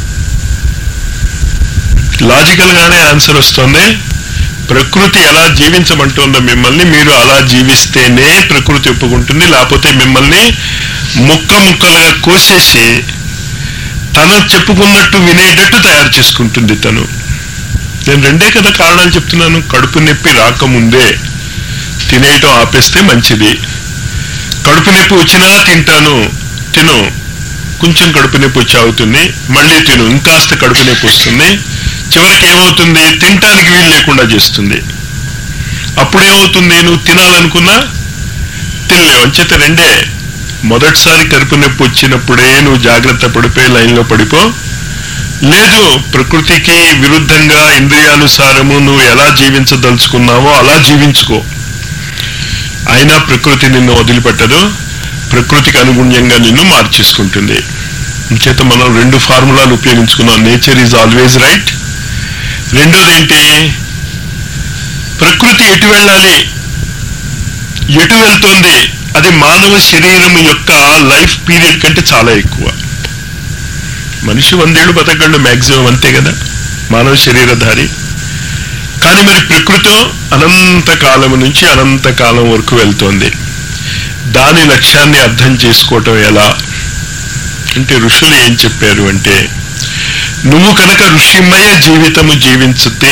లాజికల్ గానే ఆన్సర్ వస్తుంది ప్రకృతి ఎలా జీవించమంటుందో మిమ్మల్ని మీరు అలా జీవిస్తేనే ప్రకృతి ఒప్పుకుంటుంది లేకపోతే మిమ్మల్ని ముక్క ముక్కలుగా కోసేసి తను చెప్పుకున్నట్టు వినేటట్టు తయారు చేసుకుంటుంది తను నేను రెండే కదా కారణాలు చెప్తున్నాను కడుపు నొప్పి రాకముందే తినేయటం ఆపేస్తే మంచిది కడుపు నొప్పి వచ్చినా తింటాను తిను కొంచెం కడుపు నొప్పి వచ్చి అవుతుంది మళ్ళీ తిను ఇంకాస్త కడుపు నొప్పి వస్తుంది చివరికి ఏమవుతుంది తినటానికి వీలు లేకుండా చేస్తుంది అప్పుడేమవుతుంది నువ్వు తినాలనుకున్నా తినలేవు అంచేత రెండే మొదటిసారి కడుపు నొప్పి వచ్చినప్పుడే నువ్వు జాగ్రత్త పడిపోయి లైన్లో పడిపో లేదు ప్రకృతికి విరుద్ధంగా ఇంద్రియానుసారము నువ్వు ఎలా జీవించదలుచుకున్నావో అలా జీవించుకో అయినా ప్రకృతి నిన్ను వదిలిపెట్టదు ప్రకృతికి అనుగుణ్యంగా నిన్ను మార్చేసుకుంటుంది చేత మనం రెండు ఫార్ములాలు ఉపయోగించుకున్నాం నేచర్ ఈజ్ ఆల్వేజ్ రైట్ రెండోది ఏంటి ప్రకృతి ఎటు వెళ్ళాలి ఎటు వెళ్తోంది అది మానవ శరీరం యొక్క లైఫ్ పీరియడ్ కంటే చాలా ఎక్కువ మనిషి వందేళ్లు బతకగలడు మ్యాక్సిమం అంతే కదా మానవ శరీరధారి కానీ మరి ప్రకృతి అనంత కాలం నుంచి అనంత కాలం వరకు వెళ్తోంది దాని లక్ష్యాన్ని అర్థం చేసుకోవటం ఎలా అంటే ఋషులు ఏం చెప్పారు అంటే నువ్వు కనుక ఋషిమయ జీవితము జీవించితే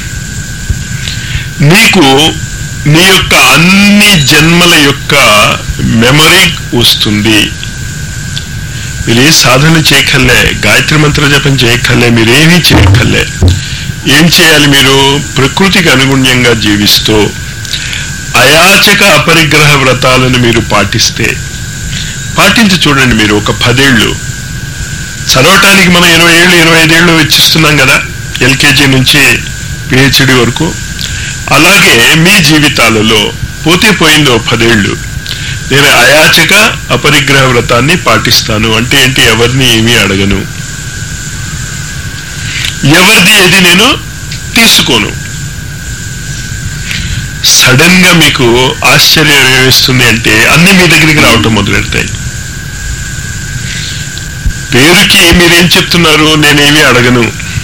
నీకు నీ యొక్క అన్ని జన్మల యొక్క మెమరీ వస్తుంది మీరు ఏ సాధన చేయక్కర్లే గాయత్రి మంత్ర జపం చేయక్కర్లే మీరేమీ చేయక్కర్లే ఏం చేయాలి మీరు ప్రకృతికి అనుగుణ్యంగా జీవిస్తూ అయాచక అపరిగ్రహ వ్రతాలను మీరు పాటిస్తే పాటించి చూడండి మీరు ఒక పదేళ్ళు చదవటానికి మనం ఇరవై ఏళ్ళు ఇరవై ఐదేళ్ళు వెచ్చిస్తున్నాం కదా ఎల్కేజీ నుంచి పిహెచ్డి వరకు అలాగే మీ జీవితాలలో పోతే పోయిందో పదేళ్ళు నేను అయాచక అపరిగ్రహ వ్రతాన్ని పాటిస్తాను అంటే ఏంటి ఎవరిని ఏమీ అడగను ఎవరిది ఏది నేను తీసుకోను సడన్ గా మీకు ఆశ్చర్యం ఏమిస్తుంది అంటే అన్ని మీ దగ్గరికి రావటం మొదలెడతాయి పేరుకి మీరేం చెప్తున్నారు నేనేమీ అడగను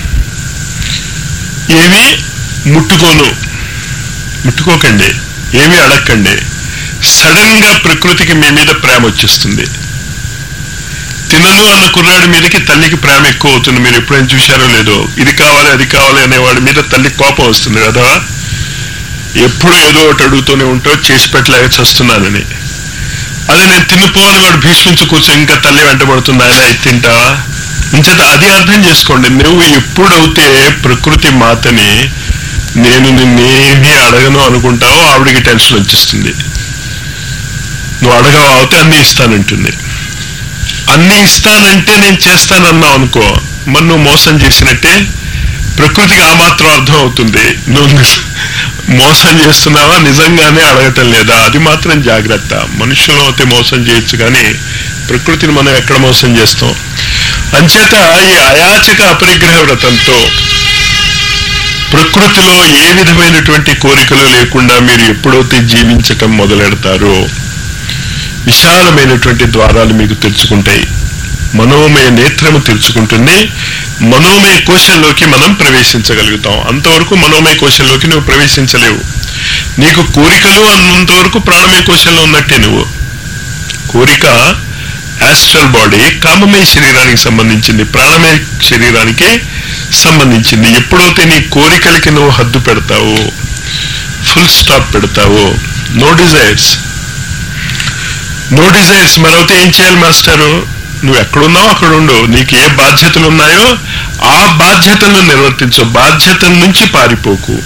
ఏమీ ముట్టుకోను ముట్టుకోకండి ఏమీ అడగకండి సడన్ గా ప్రకృతికి మీ మీద ప్రేమ వచ్చేస్తుంది తినను అన్న కుర్రాడి మీదకి తల్లికి ప్రేమ ఎక్కువ అవుతుంది మీరు ఎప్పుడైనా చూశారో లేదో ఇది కావాలి అది కావాలి అనేవాడి మీద తల్లి కోపం వస్తుంది కదా ఎప్పుడు ఏదో ఒకటి అడుగుతూనే ఉంటావు చేసి పెట్టలేక చస్తున్నానని అది నేను తినిపోని వాడు భీష్మించి కూర్చో ఇంకా తల్లి వెంటబడుతుంది ఆయన ఇది తింటావా ఇంచేత అది అర్థం చేసుకోండి నువ్వు ఎప్పుడైతే ప్రకృతి మాతని నేను నిన్నేమీ అడగను అనుకుంటావో ఆవిడికి టెన్షన్ వచ్చేస్తుంది నువ్వు అడగవు అవుతే అన్ని ఇస్తానంటుంది అన్ని ఇస్తానంటే నేను చేస్తానన్నావు అనుకో మరి నువ్వు మోసం చేసినట్టే ప్రకృతికి ఆ మాత్రం అర్థం అవుతుంది నువ్వు నిజ- మోసం చేస్తున్నావా నిజంగానే అడగటం లేదా అది మాత్రం జాగ్రత్త మనుషులు అయితే మోసం చేయొచ్చు కానీ ప్రకృతిని మనం ఎక్కడ మోసం చేస్తాం అంచేత ఈ అయాచక అపరిగ్రహ వ్రతంతో ప్రకృతిలో ఏ విధమైనటువంటి కోరికలు లేకుండా మీరు ఎప్పుడైతే జీవించటం మొదలెడతారో విశాలమైనటువంటి ద్వారాలు మీకు తెరుచుకుంటాయి మనోమయ నేత్రము తెరుచుకుంటుంది మనోమయ కోశంలోకి మనం ప్రవేశించగలుగుతాం అంతవరకు మనోమయ కోశంలోకి నువ్వు ప్రవేశించలేవు నీకు కోరికలు అన్నంత వరకు ప్రాణమయ కోశంలో ఉన్నట్టే నువ్వు కోరిక యాస్ట్రల్ బాడీ కామమయ శరీరానికి సంబంధించింది ప్రాణమయ శరీరానికి సంబంధించింది ఎప్పుడైతే నీ కోరికలకి నువ్వు హద్దు పెడతావో ఫుల్ స్టాప్ పెడతావో నో డిజైర్స్ నో డిజైర్స్ మరొకటి ఏం చేయాలి మాస్టారు నువ్వు ఎక్కడున్నావు అక్కడ ఉండు నీకు ఏ బాధ్యతలు ఉన్నాయో ఆ బాధ్యతలను నిర్వర్తించు బాధ్యతల నుంచి పారిపోకు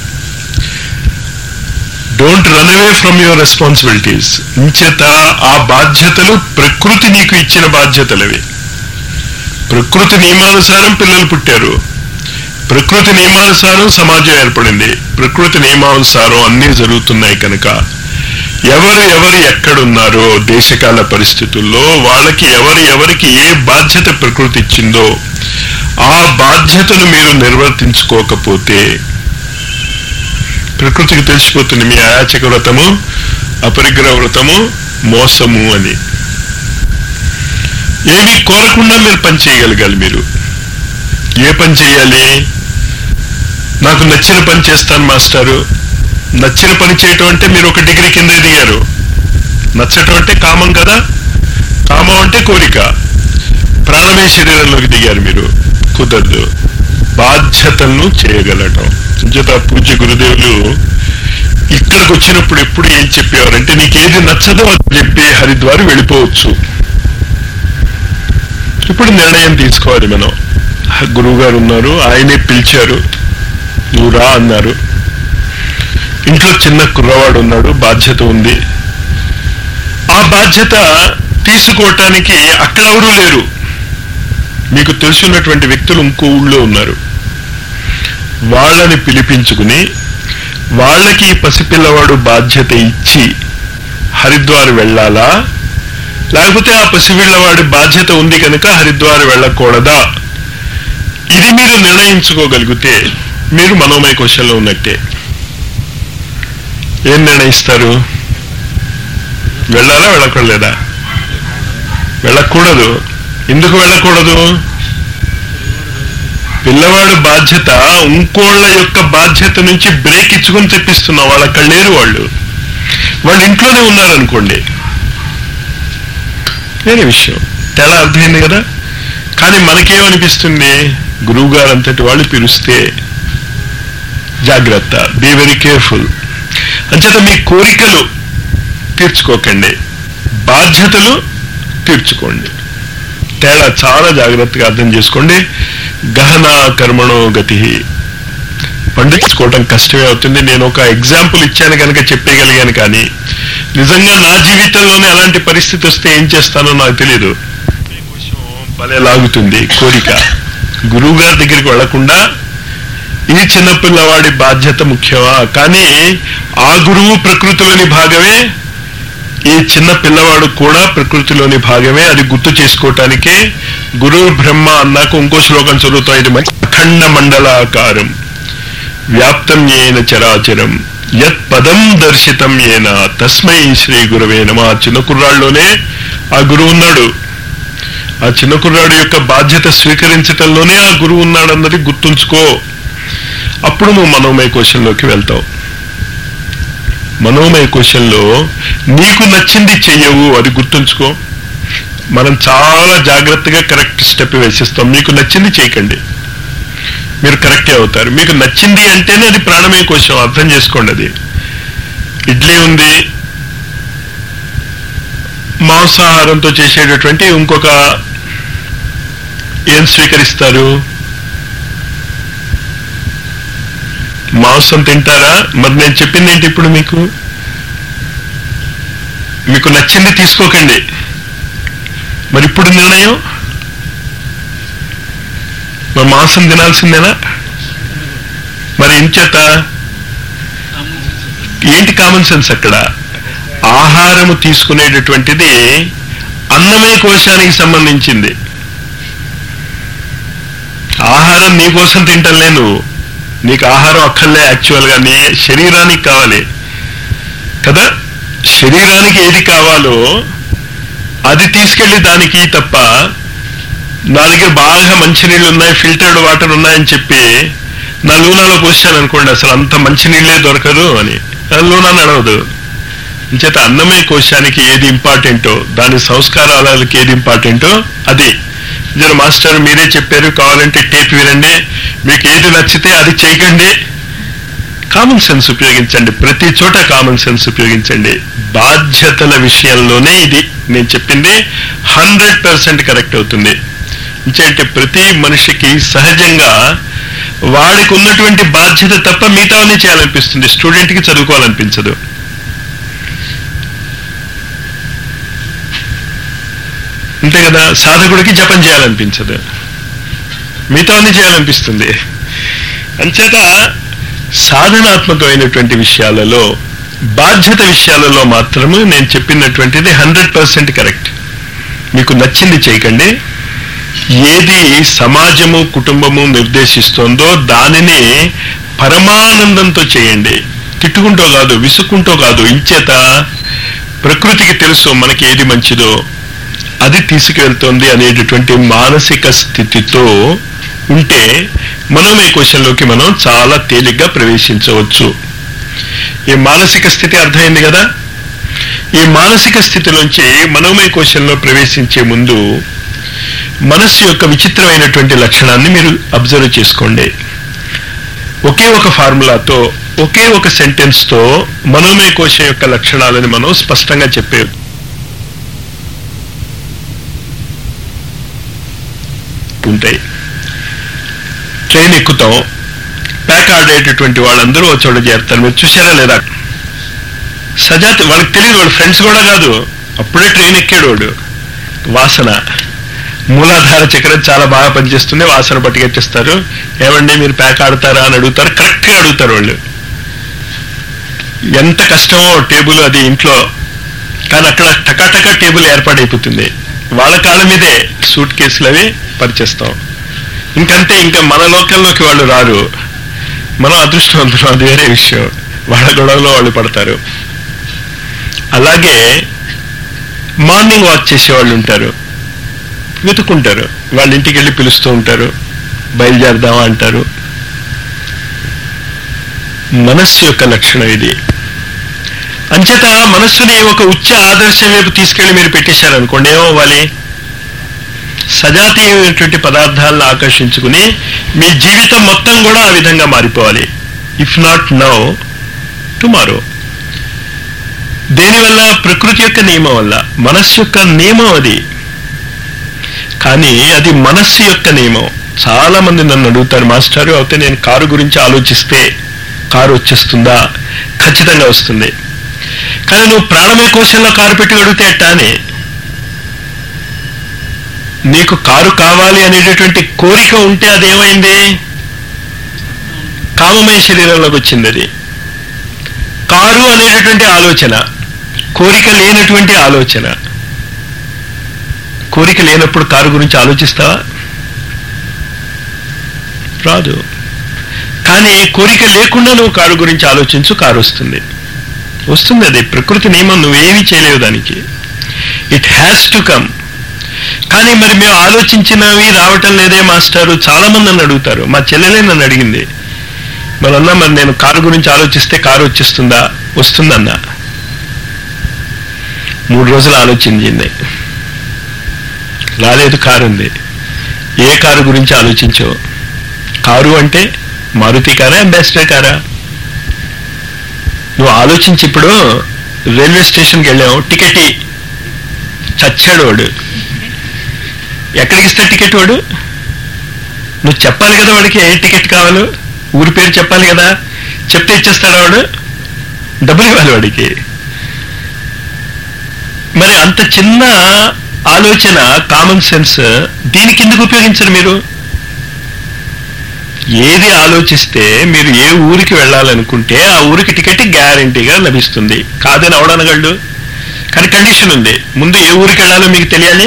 don't run away from your responsibilities ఇంచేత ఆ బాధ్యతలు ప్రకృతి నీకు ఇచ్చిన బాధ్యతలవి ప్రకృతి నియమానుసారం పిల్లలు పుట్టారు ప్రకృతి నియమానుసారం సమాజం ఏర్పడింది ప్రకృతి నియమానుసారం అన్నీ జరుగుతున్నాయి కనుక ఎవరు ఎవరు ఎక్కడున్నారో దేశకాల పరిస్థితుల్లో వాళ్ళకి ఎవరు ఎవరికి ఏ బాధ్యత ప్రకృతి ఇచ్చిందో ఆ బాధ్యతను మీరు నిర్వర్తించుకోకపోతే ప్రకృతికి తెలిసిపోతుంది మీ అయాచక వ్రతము అపరిగ్రహ వ్రతము మోసము అని ఏమీ కోరకుండా మీరు పని చేయగలగాలి మీరు ఏ పని చేయాలి నాకు నచ్చిన పని చేస్తాను మాస్టారు నచ్చిన పని చేయటం అంటే మీరు ఒక డిగ్రీ కింద దిగారు నచ్చటం అంటే కామం కదా కామం అంటే కోరిక ప్రాణమే శరీరంలోకి దిగారు మీరు కుదరదు బాధ్యతలను చేయగలటం జత పూజ్య గురుదేవులు ఇక్కడికి వచ్చినప్పుడు ఎప్పుడు ఏం చెప్పేవారంటే నీకేది నచ్చదో అని చెప్పి హరిద్వార్ వెళ్ళిపోవచ్చు ఇప్పుడు నిర్ణయం తీసుకోవాలి మనం గురువు గారు ఉన్నారు ఆయనే పిలిచారు నువ్వు రా అన్నారు ఇంట్లో చిన్న కుర్రవాడు ఉన్నాడు బాధ్యత ఉంది ఆ బాధ్యత తీసుకోవటానికి అక్కడ ఎవరూ లేరు మీకు తెలుసున్నటువంటి వ్యక్తులు ఇంకో ఊళ్ళో ఉన్నారు వాళ్ళని పిలిపించుకుని వాళ్ళకి ఈ పసిపిల్లవాడు బాధ్యత ఇచ్చి హరిద్వార్ వెళ్ళాలా లేకపోతే ఆ పసిపిల్లవాడి బాధ్యత ఉంది కనుక హరిద్వార్ వెళ్ళకూడదా ఇది మీరు నిర్ణయించుకోగలిగితే మీరు మనోమయ కోశంలో ఉన్నట్టే ఏం నిర్ణయిస్తారు వెళ్ళాలా వెళ్ళకూడలేదా వెళ్ళకూడదు ఎందుకు వెళ్ళకూడదు పిల్లవాడు బాధ్యత ఇంకోళ్ళ యొక్క బాధ్యత నుంచి బ్రేక్ ఇచ్చుకొని తెప్పిస్తున్నాం వాళ్ళు అక్కడ లేరు వాళ్ళు వాళ్ళు ఇంట్లోనే ఉన్నారనుకోండి వేరే విషయం తేడా అర్థమైంది కదా కానీ మనకేమనిపిస్తుంది గురువు గారు అంతటి వాళ్ళు పిలిస్తే జాగ్రత్త బీ వెరీ కేర్ఫుల్ అంచేత మీ కోరికలు తీర్చుకోకండి బాధ్యతలు తీర్చుకోండి తేడా చాలా జాగ్రత్తగా అర్థం చేసుకోండి గహన కర్మణో గతి పండించుకోవటం కష్టమే అవుతుంది నేను ఒక ఎగ్జాంపుల్ ఇచ్చాను కనుక చెప్పేయగలిగాను కానీ నిజంగా నా జీవితంలోనే అలాంటి పరిస్థితి వస్తే ఏం చేస్తానో నాకు తెలియదు మీకోసం భలే లాగుతుంది కోరిక గురువు గారి దగ్గరికి వెళ్లకుండా ఈ చిన్నపిల్లవాడి బాధ్యత ముఖ్యమా కానీ ఆ గురువు ప్రకృతిలోని భాగమే ఈ చిన్న పిల్లవాడు కూడా ప్రకృతిలోని భాగమే అది గుర్తు చేసుకోవటానికే గురు బ్రహ్మ అన్నాక ఇంకో శ్లోకం చదువుతాం ఇది మంచి అఖండ మండలాకారం వ్యాప్తం ఏన చరాచరం యత్ పదం దర్శితం ఏన తస్మై శ్రీ గురవే నమ ఆ చిన్న కుర్రాళ్ళలోనే ఆ గురువు ఉన్నాడు ఆ చిన్న కుర్రాడు యొక్క బాధ్యత స్వీకరించటంలోనే ఆ గురువు ఉన్నాడన్నది గుర్తుంచుకో అప్పుడు నువ్వు మనోమయ కోశంలోకి వెళ్తావు మనోమయ కోశంలో నీకు నచ్చింది చెయ్యవు అది గుర్తుంచుకో మనం చాలా జాగ్రత్తగా కరెక్ట్ స్టెప్ వేసిస్తాం మీకు నచ్చింది చేయకండి మీరు కరెక్టే అవుతారు మీకు నచ్చింది అంటేనే అది ప్రాణమయ కోశం అర్థం చేసుకోండి అది ఇడ్లీ ఉంది మాంసాహారంతో చేసేటటువంటి ఇంకొక ఏం స్వీకరిస్తారు మాంసం తింటారా మరి నేను చెప్పింది ఏంటి ఇప్పుడు మీకు మీకు నచ్చింది తీసుకోకండి మరి ఇప్పుడు నిర్ణయం మరి మాంసం తినాల్సిందేనా మరి ఇంచేత ఏంటి కామన్ సెన్స్ అక్కడ ఆహారము తీసుకునేటటువంటిది అన్నమయ కోశానికి సంబంధించింది ఆహారం నీ కోసం తింటలే నువ్వు నీకు ఆహారం అక్కర్లే యాక్చువల్గా నీ శరీరానికి కావాలి కదా శరీరానికి ఏది కావాలో అది తీసుకెళ్లి దానికి తప్ప నా దగ్గర బాగా మంచినీళ్ళు ఉన్నాయి ఫిల్టర్డ్ వాటర్ ఉన్నాయని చెప్పి నా లూనాలో పోసాను అనుకోండి అసలు అంత మంచినీళ్ళే దొరకదు అని ఆ లూనా నడవదు ఇంచేత అన్నమయ కోశానికి ఏది ఇంపార్టెంటో దాని సంస్కారాలకి ఏది ఇంపార్టెంటో అది జర మాస్టర్ మీరే చెప్పారు కావాలంటే టేప్ వినండి మీకు ఏది నచ్చితే అది చేయకండి కామన్ సెన్స్ ఉపయోగించండి ప్రతి చోట కామన్ సెన్స్ ఉపయోగించండి బాధ్యతల విషయంలోనే ఇది నేను చెప్పింది హండ్రెడ్ పర్సెంట్ కరెక్ట్ అవుతుంది అంటే ప్రతి మనిషికి సహజంగా వాడికి ఉన్నటువంటి బాధ్యత తప్ప మిగతావన్నీ చేయాలనిపిస్తుంది స్టూడెంట్కి చదువుకోవాలనిపించదు అంతే కదా సాధకుడికి జపం చేయాలనిపించదు మిగతావన్నీ చేయాలనిపిస్తుంది అంచేత సాధనాత్మకమైనటువంటి విషయాలలో బాధ్యత విషయాలలో మాత్రము నేను చెప్పినటువంటిది హండ్రెడ్ పర్సెంట్ కరెక్ట్ మీకు నచ్చింది చేయకండి ఏది సమాజము కుటుంబము నిర్దేశిస్తోందో దానిని పరమానందంతో చేయండి తిట్టుకుంటూ కాదు విసుక్కుంటూ కాదు ఇంచేత ప్రకృతికి తెలుసు మనకి ఏది మంచిదో అది తీసుకువెళ్తోంది అనేటటువంటి మానసిక స్థితితో ఉంటే మనోమయ కోశంలోకి మనం చాలా తేలిగ్గా ప్రవేశించవచ్చు ఈ మానసిక స్థితి అర్థమైంది కదా ఈ మానసిక స్థితిలోంచి మనోమయ కోశంలో ప్రవేశించే ముందు మనస్సు యొక్క విచిత్రమైనటువంటి లక్షణాన్ని మీరు అబ్జర్వ్ చేసుకోండి ఒకే ఒక ఫార్ములాతో ఒకే ఒక సెంటెన్స్తో మనోమయ కోశం యొక్క లక్షణాలని మనం స్పష్టంగా చెప్పే ఉంటాయి ట్రైన్ ఎక్కుతాం ప్యాక్ ఆడేటటువంటి వాళ్ళందరూ ఒక చోట చేరుతారు మీరు చూసారా లేదా సజాతి వాళ్ళకి తెలియదు వాడు ఫ్రెండ్స్ కూడా కాదు అప్పుడే ట్రైన్ ఎక్కాడు వాడు వాసన మూలాధార చక్రం చాలా బాగా పనిచేస్తుంది వాసన పట్టుకెట్టిస్తారు ఏమండి మీరు ప్యాక్ ఆడతారా అని అడుగుతారు కరెక్ట్గా అడుగుతారు వాళ్ళు ఎంత కష్టమో టేబుల్ అది ఇంట్లో కానీ అక్కడ టకాటకా టేబుల్ ఏర్పాటైపోతుంది వాళ్ళ కాళ్ళ మీదే సూట్ కేసులు అవి పరిచేస్తాం ఇంకంతే ఇంకా మన లోకల్లోకి వాళ్ళు రారు మనం అదృష్టవంతులు అది వేరే విషయం వాళ్ళ గొడవలో వాళ్ళు పడతారు అలాగే మార్నింగ్ వాక్ చేసే వాళ్ళు ఉంటారు వెతుకుంటారు వాళ్ళ ఇంటికి వెళ్ళి పిలుస్తూ ఉంటారు బయలుదేరదామా అంటారు మనస్సు యొక్క లక్షణం ఇది అంచేత మనస్సుని ఒక ఉచ్చ ఆదర్శం వైపు తీసుకెళ్లి మీరు పెట్టేశారనుకోండి ఏమవ్వాలి సజాతీయమైనటువంటి పదార్థాలను ఆకర్షించుకుని మీ జీవితం మొత్తం కూడా ఆ విధంగా మారిపోవాలి ఇఫ్ నాట్ నౌ టుమారో దేనివల్ల ప్రకృతి యొక్క నియమం వల్ల మనస్సు యొక్క నియమం అది కానీ అది మనస్సు యొక్క నియమం చాలా మంది నన్ను అడుగుతారు మాస్టారు అయితే నేను కారు గురించి ఆలోచిస్తే కారు వచ్చేస్తుందా ఖచ్చితంగా వస్తుంది కానీ నువ్వు ప్రాణమయ కోశంలో కారు పెట్టి అడిగితే ఎట్టా అని నీకు కారు కావాలి అనేటటువంటి కోరిక ఉంటే అదేమైంది కామమయ శరీరంలోకి వచ్చింది అది కారు అనేటటువంటి ఆలోచన కోరిక లేనటువంటి ఆలోచన కోరిక లేనప్పుడు కారు గురించి ఆలోచిస్తావా రాదు కానీ కోరిక లేకుండా నువ్వు కారు గురించి ఆలోచించు కారు వస్తుంది వస్తుంది అది ప్రకృతి నియమం నువ్వేమీ చేయలేవు దానికి ఇట్ హ్యాస్ టు కమ్ కానీ మరి మేము ఆలోచించినవి రావటం లేదే మాస్టారు చాలా మంది నన్ను అడుగుతారు మా చెల్లెలే నన్ను అడిగింది మరి అన్నా మరి నేను కారు గురించి ఆలోచిస్తే కారు వచ్చేస్తుందా వస్తుందన్నా మూడు రోజులు ఆలోచించింది రాలేదు కారు ఉంది ఏ కారు గురించి ఆలోచించావు కారు అంటే మారుతి కారా అంబాసిడర్ కారా నువ్వు ఆలోచించి ఇప్పుడు రైల్వే స్టేషన్కి వెళ్ళావు టికెట్ ఇ. చచ్చాడు వాడు ఎక్కడికి ఇస్తా టికెట్ వాడు నువ్వు చెప్పాలి కదా వాడికి ఏ టికెట్ కావాలో ఊరి పేరు చెప్పాలి కదా చెప్తే ఇచ్చేస్తాడా వాడు డబ్బులు ఇవ్వాలి వాడికి మరి అంత చిన్న ఆలోచన కామన్ సెన్స్ దీనికి ఎందుకు ఉపయోగించరు మీరు ఏది ఆలోచిస్తే మీరు ఏ ఊరికి వెళ్ళాలనుకుంటే ఆ ఊరికి టికెట్ గ్యారంటీగా లభిస్తుంది కాదని అవడనగలడు కానీ కండిషన్ ఉంది ముందు ఏ ఊరికి వెళ్ళాలో మీకు తెలియాలి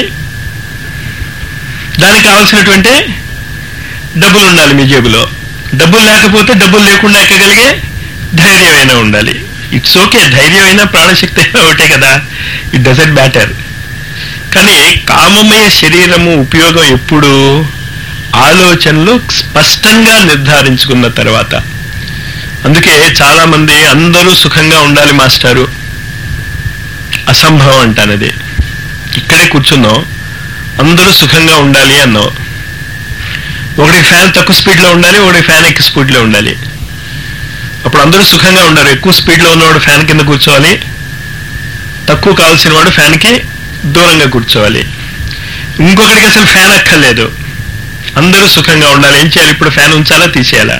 దానికి కావాల్సినటువంటి డబ్బులు ఉండాలి మీ జేబులో డబ్బులు లేకపోతే డబ్బులు లేకుండా ఎక్కగలిగే ధైర్యం అయినా ఉండాలి ఇట్స్ ఓకే ధైర్యం అయినా ప్రాణశక్తి అయినా ఒకటే కదా ఇట్ డజంట్ మ్యాటర్ కానీ కామమయ శరీరము ఉపయోగం ఎప్పుడు ఆలోచనలు స్పష్టంగా నిర్ధారించుకున్న తర్వాత అందుకే చాలా మంది అందరూ సుఖంగా ఉండాలి మాస్టారు అసంభవం అంటానది ఇక్కడే కూర్చున్నాం అందరూ సుఖంగా ఉండాలి అన్నావు ఒకటి ఫ్యాన్ తక్కువ స్పీడ్లో ఉండాలి ఒకటి ఫ్యాన్ ఎక్కువ స్పీడ్లో ఉండాలి అప్పుడు అందరూ సుఖంగా ఉండరు ఎక్కువ స్పీడ్లో ఉన్నవాడు ఫ్యాన్ కింద కూర్చోవాలి తక్కువ కావాల్సిన వాడు ఫ్యాన్కి దూరంగా కూర్చోవాలి ఇంకొకటికి అసలు ఫ్యాన్ అక్కర్లేదు అందరూ సుఖంగా ఉండాలి ఏం చేయాలి ఇప్పుడు ఫ్యాన్ ఉంచాలా తీసేయాలా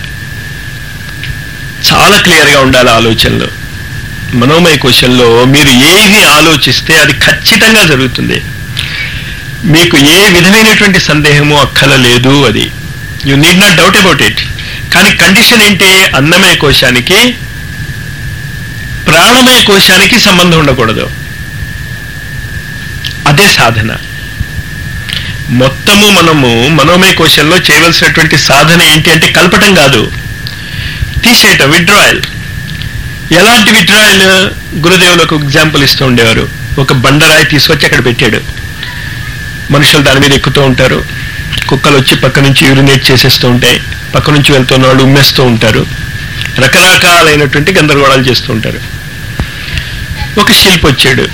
చాలా క్లియర్గా ఉండాలి ఆలోచనలు మనోమయ కోశంలో మీరు ఏది ఆలోచిస్తే అది ఖచ్చితంగా జరుగుతుంది మీకు ఏ విధమైనటువంటి సందేహము అక్కల లేదు అది you need not doubt about it కానీ కండిషన్ ఏంటి అన్నమయ కోశానికి ప్రాణమయ కోశానికి సంబంధం ఉండకూడదు అదే సాధన మొత్తము మనము మనోమయ కోశంలో చేయవలసినటువంటి సాధన ఏంటి అంటే కలపటం కాదు తీసేయటం విడ్రాయల్ ఎలాంటి విడ్రాయల్ గురుదేవులకు ఎగ్జాంపుల్ ఇస్తూ ఉండేవారు ఒక బండరాయి తీసుకొచ్చి అక్కడ పెట్టాడు మనుషులు దాని మీద ఎక్కుతూ ఉంటారు కుక్కలు వచ్చి పక్క నుంచి యూరినేట్ చేసేస్తూ ఉంటాయి పక్క నుంచి వెళ్తున్న వాళ్ళు ఉమ్మేస్తూ ఉంటారు రకరకాలైనటువంటి గందరగోళాలు చేస్తూ ఉంటారు ఒక శిల్పి వచ్చాడు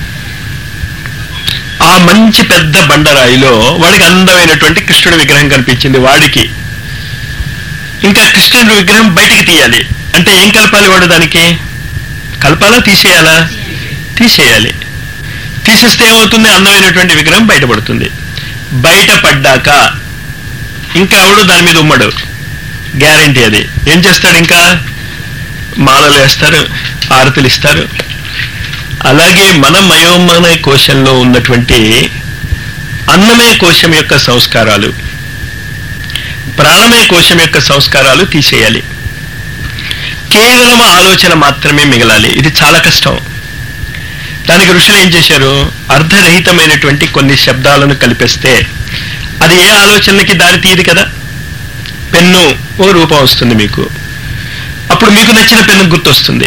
ఆ మంచి పెద్ద బండరాయిలో వాడికి అందమైనటువంటి కృష్ణుడి విగ్రహం కనిపించింది వాడికి ఇంకా కృష్ణుడి విగ్రహం బయటికి తీయాలి అంటే ఏం కలపాలి వాడు దానికి కలపాలా తీసేయాలా తీసేయాలి తీసేస్తే ఏమవుతుంది అందమైనటువంటి విగ్రహం బయటపడుతుంది బయటపడ్డాక ఇంకా ఎవడు దాని మీద ఉమ్మడు గ్యారంటీ అది ఏం చేస్తాడు ఇంకా మాలలు వేస్తారు ఆరతులు ఇస్తారు అలాగే మన మయోమయ కోశంలో ఉన్నటువంటి అన్నమయ కోశం యొక్క సంస్కారాలు ప్రాణమయ కోశం యొక్క సంస్కారాలు తీసేయాలి కేవలం ఆలోచన మాత్రమే మిగలాలి ఇది చాలా కష్టం దానికి ఋషులు ఏం చేశారు అర్ధరహితమైనటువంటి కొన్ని శబ్దాలను కలిపేస్తే అది ఏ ఆలోచనలకి దారి తీయదు కదా పెన్ను ఓ రూపం వస్తుంది మీకు అప్పుడు మీకు నచ్చిన పెన్ను గుర్తొస్తుంది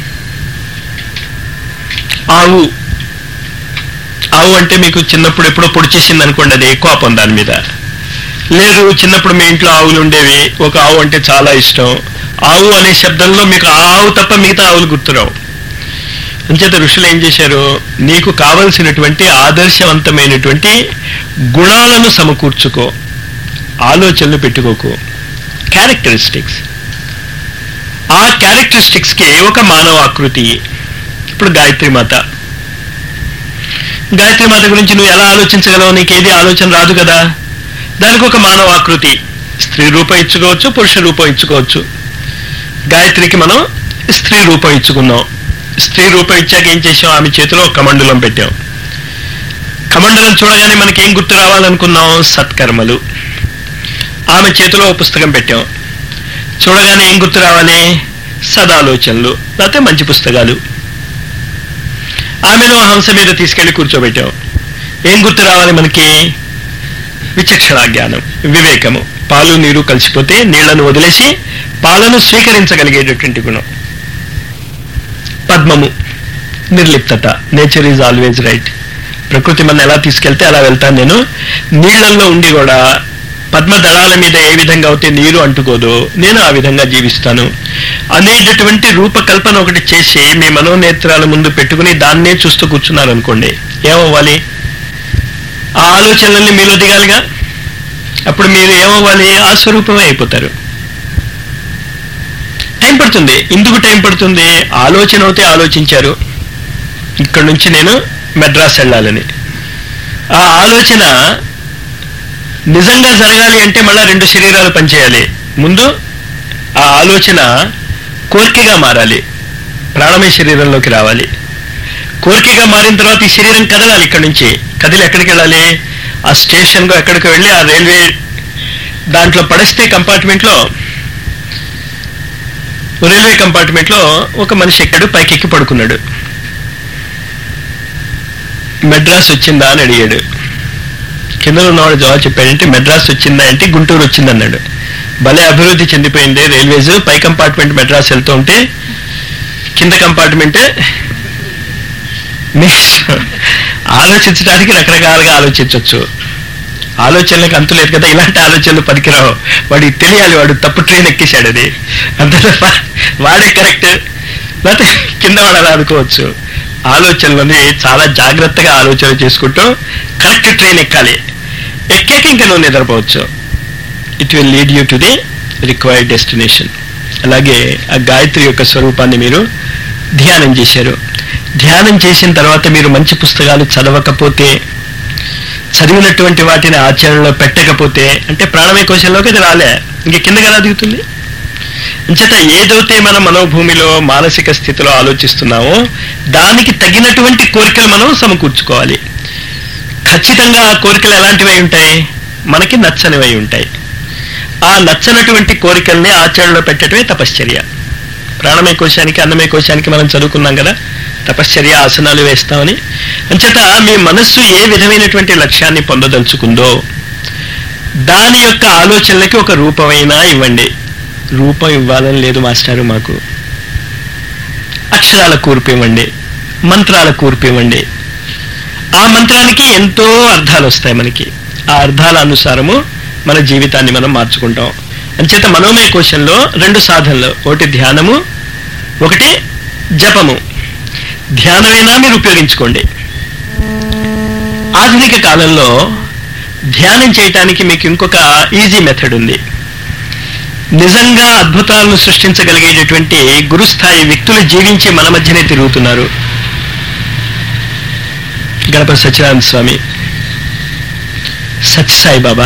ఆవు ఆవు అంటే మీకు చిన్నప్పుడు ఎప్పుడో పొడి చేసింది అనుకోండి అది కోపం దాని మీద లేదు చిన్నప్పుడు మీ ఇంట్లో ఆవులు ఉండేవి ఒక ఆవు అంటే చాలా ఇష్టం ఆవు అనే శబ్దంలో మీకు ఆ ఆవు తప్ప మిగతా ఆవులు గుర్తురావు అంచేత ఋషులు ఏం చేశారు నీకు కావలసినటువంటి ఆదర్శవంతమైనటువంటి గుణాలను సమకూర్చుకో ఆలోచనలు పెట్టుకోకు క్యారెక్టరిస్టిక్స్ ఆ క్యారెక్టరిస్టిక్స్ కి ఒక మానవ ఆకృతి ఇప్పుడు గాయత్రి మాత గాయత్రి మాత గురించి నువ్వు ఎలా ఆలోచించగలవు నీకేది ఆలోచన రాదు కదా దానికి ఒక మానవ ఆకృతి స్త్రీ రూపం ఇచ్చుకోవచ్చు పురుష రూపం ఇచ్చుకోవచ్చు గాయత్రికి మనం స్త్రీ రూపం ఇచ్చుకున్నాం స్త్రీ రూపం ఇచ్చాక ఏం చేసాం ఆమె చేతిలో ఒక కమండలం పెట్టాం కమండలం చూడగానే మనకి ఏం గుర్తు రావాలనుకున్నాం సత్కర్మలు ఆమె చేతిలో ఒక పుస్తకం పెట్టాం చూడగానే ఏం గుర్తు రావాలి సదాలోచనలు లేకపోతే మంచి పుస్తకాలు ఆమెను ఆ హంస మీద తీసుకెళ్లి కూర్చోబెట్టాం ఏం గుర్తు రావాలి మనకి విచక్షణ జ్ఞానం వివేకము పాలు నీరు కలిసిపోతే నీళ్లను వదిలేసి పాలను స్వీకరించగలిగేటటువంటి గుణం పద్మము నిర్లిప్తత నేచర్ ఈజ్ ఆల్వేజ్ రైట్ ప్రకృతి మన ఎలా తీసుకెళ్తే అలా వెళ్తాను నేను నీళ్లలో ఉండి కూడా పద్మ దళాల మీద ఏ విధంగా అయితే నీరు అంటుకోదో నేను ఆ విధంగా జీవిస్తాను అనేటటువంటి రూపకల్పన ఒకటి చేసి మీ మనోనేత్రాల ముందు పెట్టుకుని దాన్నే చూస్తూ కూర్చున్నారు అనుకోండి ఏమవ్వాలి ఆ ఆలోచనలన్నీ మీలో దిగాలిగా అప్పుడు మీరు ఏమవ్వాలి ఆ స్వరూపమే అయిపోతారు టైం పడుతుంది ఎందుకు టైం పడుతుంది ఆలోచన అయితే ఆలోచించారు ఇక్కడ నుంచి నేను మెడ్రాస్ వెళ్ళాలని ఆ ఆలోచన నిజంగా జరగాలి అంటే మళ్ళా రెండు శరీరాలు పనిచేయాలి ముందు ఆ ఆలోచన కోరికగా మారాలి ప్రాణమయ శరీరంలోకి రావాలి కోరికగా మారిన తర్వాత ఈ శరీరం కదలాలి ఇక్కడ నుంచి కదిలి ఎక్కడికి వెళ్ళాలి ఆ స్టేషన్కు ఎక్కడికి వెళ్ళి ఆ రైల్వే దాంట్లో పడిస్తే కంపార్ట్మెంట్లో రైల్వే కంపార్ట్మెంట్లో ఒక మనిషి ఎక్కాడు పైకి ఎక్కి పడుకున్నాడు మెడ్రాస్ వచ్చిందా అని అడిగాడు కింద ఉన్నవాడు జవాబు చెప్పాడంటే మెడ్రాస్ వచ్చిందా అంటే గుంటూరు వచ్చింది అన్నాడు భలే అభివృద్ధి చెందిపోయింది రైల్వేస్ పై కంపార్ట్మెంట్ మెడ్రాస్ వెళ్తూ ఉంటే కింద కంపార్ట్మెంట్ మిక్స్ ఆలోచించడానికి రకరకాలుగా ఆలోచించవచ్చు ఆలోచనలకు అంతు లేదు కదా ఇలాంటి ఆలోచనలు పనికిరావు వాడికి తెలియాలి వాడు తప్పు ట్రైన్ ఎక్కేశాడు అది అంతే తప్ప వాడే కరెక్ట్ లేకపోతే కింద వాడు అలా అనుకోవచ్చు ఆలోచనలని చాలా జాగ్రత్తగా ఆలోచన చేసుకుంటూ కరెక్ట్ ట్రైన్ ఎక్కాలి ఎక్కాక ఇంకా నువ్వు నిద్రపోవచ్చు it will lead you to the required destination అలాగే ఆ గాయత్రి యొక్క స్వరూపాన్ని మీరు ధ్యానం చేశారు ధ్యానం చేసిన తర్వాత మీరు మంచి పుస్తకాలు చదవకపోతే చదివినటువంటి వాటిని ఆచరణలో పెట్టకపోతే అంటే ప్రాణమయ కోశంలోకి అది రాలే ఇంక కిందకి ఎలా దిగుతుంది అంచేత ఏదైతే మన మనోభూమిలో మానసిక స్థితిలో ఆలోచిస్తున్నామో దానికి తగినటువంటి కోరికలు మనం సమకూర్చుకోవాలి ఖచ్చితంగా ఆ కోరికలు ఎలాంటివై ఉంటాయి మనకి నచ్చనివై ఉంటాయి ఆ నచ్చనటువంటి కోరికల్ని ఆచరణలో పెట్టడమే తపశ్చర్య ప్రాణమయ కోశానికి అన్నమయ కోశానికి మనం చదువుకున్నాం కదా తపశ్చర్య ఆసనాలు వేస్తామని అంచేత మీ మనస్సు ఏ విధమైనటువంటి లక్ష్యాన్ని పొందదలుచుకుందో దాని యొక్క ఆలోచనలకి ఒక రూపమైనా ఇవ్వండి రూపం ఇవ్వాలని లేదు మాస్టారు మాకు అక్షరాల కూర్పు ఇవ్వండి మంత్రాల కూర్పు ఇవ్వండి ఆ మంత్రానికి ఎంతో అర్థాలు వస్తాయి మనకి ఆ అర్థాల అనుసారము మన జీవితాన్ని మనం మార్చుకుంటాం అంచేత మనోమయ కోశంలో రెండు సాధనలు ఒకటి ధ్యానము ఒకటి జపము ధ్యానమైనా మీరు ఉపయోగించుకోండి ఆధునిక కాలంలో ధ్యానం చేయటానికి మీకు ఇంకొక ఈజీ మెథడ్ ఉంది నిజంగా అద్భుతాలను సృష్టించగలిగేటటువంటి గురుస్థాయి వ్యక్తులు జీవించి మన మధ్యనే తిరుగుతున్నారు గణపతి సత్యనారాయణ స్వామి సత్యసాయి బాబా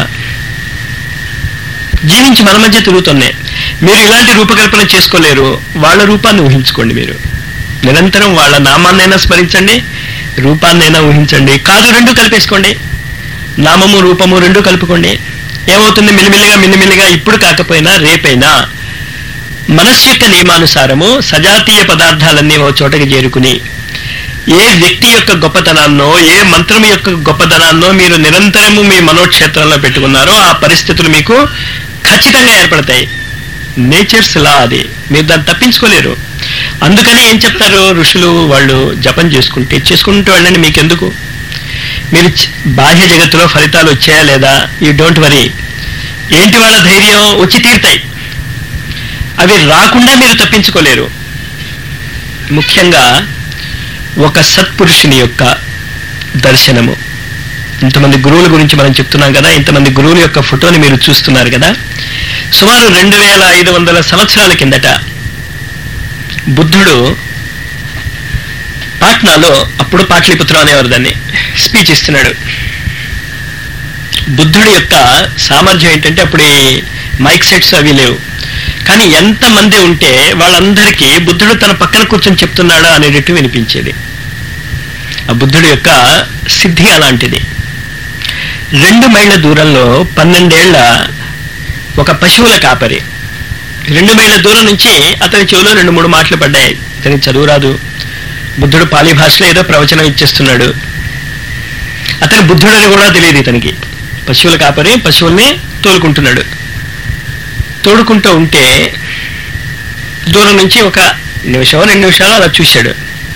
జీవించి మన మధ్య తిరుగుతున్నాయి మీరు ఇలాంటి రూపకల్పన చేసుకోలేరు వాళ్ళ రూపాన్ని ఊహించుకోండి మీరు నిరంతరం వాళ్ళ నామాన్నైనా స్మరించండి రూపాన్నైనా ఊహించండి కాదు రెండు కలిపేసుకోండి నామము రూపము రెండు కలుపుకోండి ఏమవుతుంది మిల్లిమిల్లిగా మిల్లిమిల్లిగా ఇప్పుడు కాకపోయినా రేపైనా మనస్సు యొక్క నియమానుసారము సజాతీయ పదార్థాలన్నీ ఓ చోటకి చేరుకుని ఏ వ్యక్తి యొక్క గొప్పతనాన్నో ఏ మంత్రం యొక్క గొప్పతనాన్నో మీరు నిరంతరము మీ మనోక్షేత్రంలో పెట్టుకున్నారో ఆ పరిస్థితులు మీకు ఖచ్చితంగా ఏర్పడతాయి నేచర్స్ లా అది మీరు దాన్ని తప్పించుకోలేరు అందుకని ఏం చెప్తారు ఋషులు వాళ్ళు జపం చేసుకుంటే చేసుకుంటూ వెళ్ళండి మీకెందుకు మీరు చ- బాహ్య జగత్తులో ఫలితాలు వచ్చాయా లేదా యూ డోంట్ వరీ ఏంటి వాళ్ళ ధైర్యం వచ్చి తీరుతాయి అవి రాకుండా మీరు తప్పించుకోలేరు ముఖ్యంగా ఒక సత్పురుషుని యొక్క దర్శనము ఇంతమంది గురువుల గురించి మనం చెప్తున్నాం కదా ఇంతమంది గురువుల యొక్క ఫోటోని మీరు చూస్తున్నారు కదా సుమారు రెండు వేల ఐదు వందల సంవత్సరాల కిందట బుద్ధుడు పాట్నాలో అప్పుడు పాట్లీపుత్రం అనేవారు దాన్ని స్పీచ్ ఇస్తున్నాడు బుద్ధుడి యొక్క సామర్థ్యం ఏంటంటే అప్పుడు ఈ మైక్ సెట్స్ అవి లేవు కానీ ఎంతమంది ఉంటే వాళ్ళందరికీ బుద్ధుడు తన పక్కన కూర్చొని చెప్తున్నాడా అనేటట్టు వినిపించేది ఆ బుద్ధుడి యొక్క సిద్ధి అలాంటిది రెండు మైళ్ళ దూరంలో పన్నెండేళ్ల ఒక పశువుల కాపరి రెండు మైళ్ళ దూరం నుంచి అతని చెవిలో రెండు మూడు మాటలు పడ్డాయి అతనికి చదువు రాదు బుద్ధుడు పాలి భాషలో ఏదో ప్రవచనం ఇచ్చేస్తున్నాడు అతని బుద్ధుడని కూడా తెలియదు ఇతనికి పశువుల కాపరి పశువుల్ని తోలుకుంటున్నాడు తోడుకుంటూ ఉంటే దూరం నుంచి ఒక నిమిషం రెండు నిమిషాలు అలా చూశాడు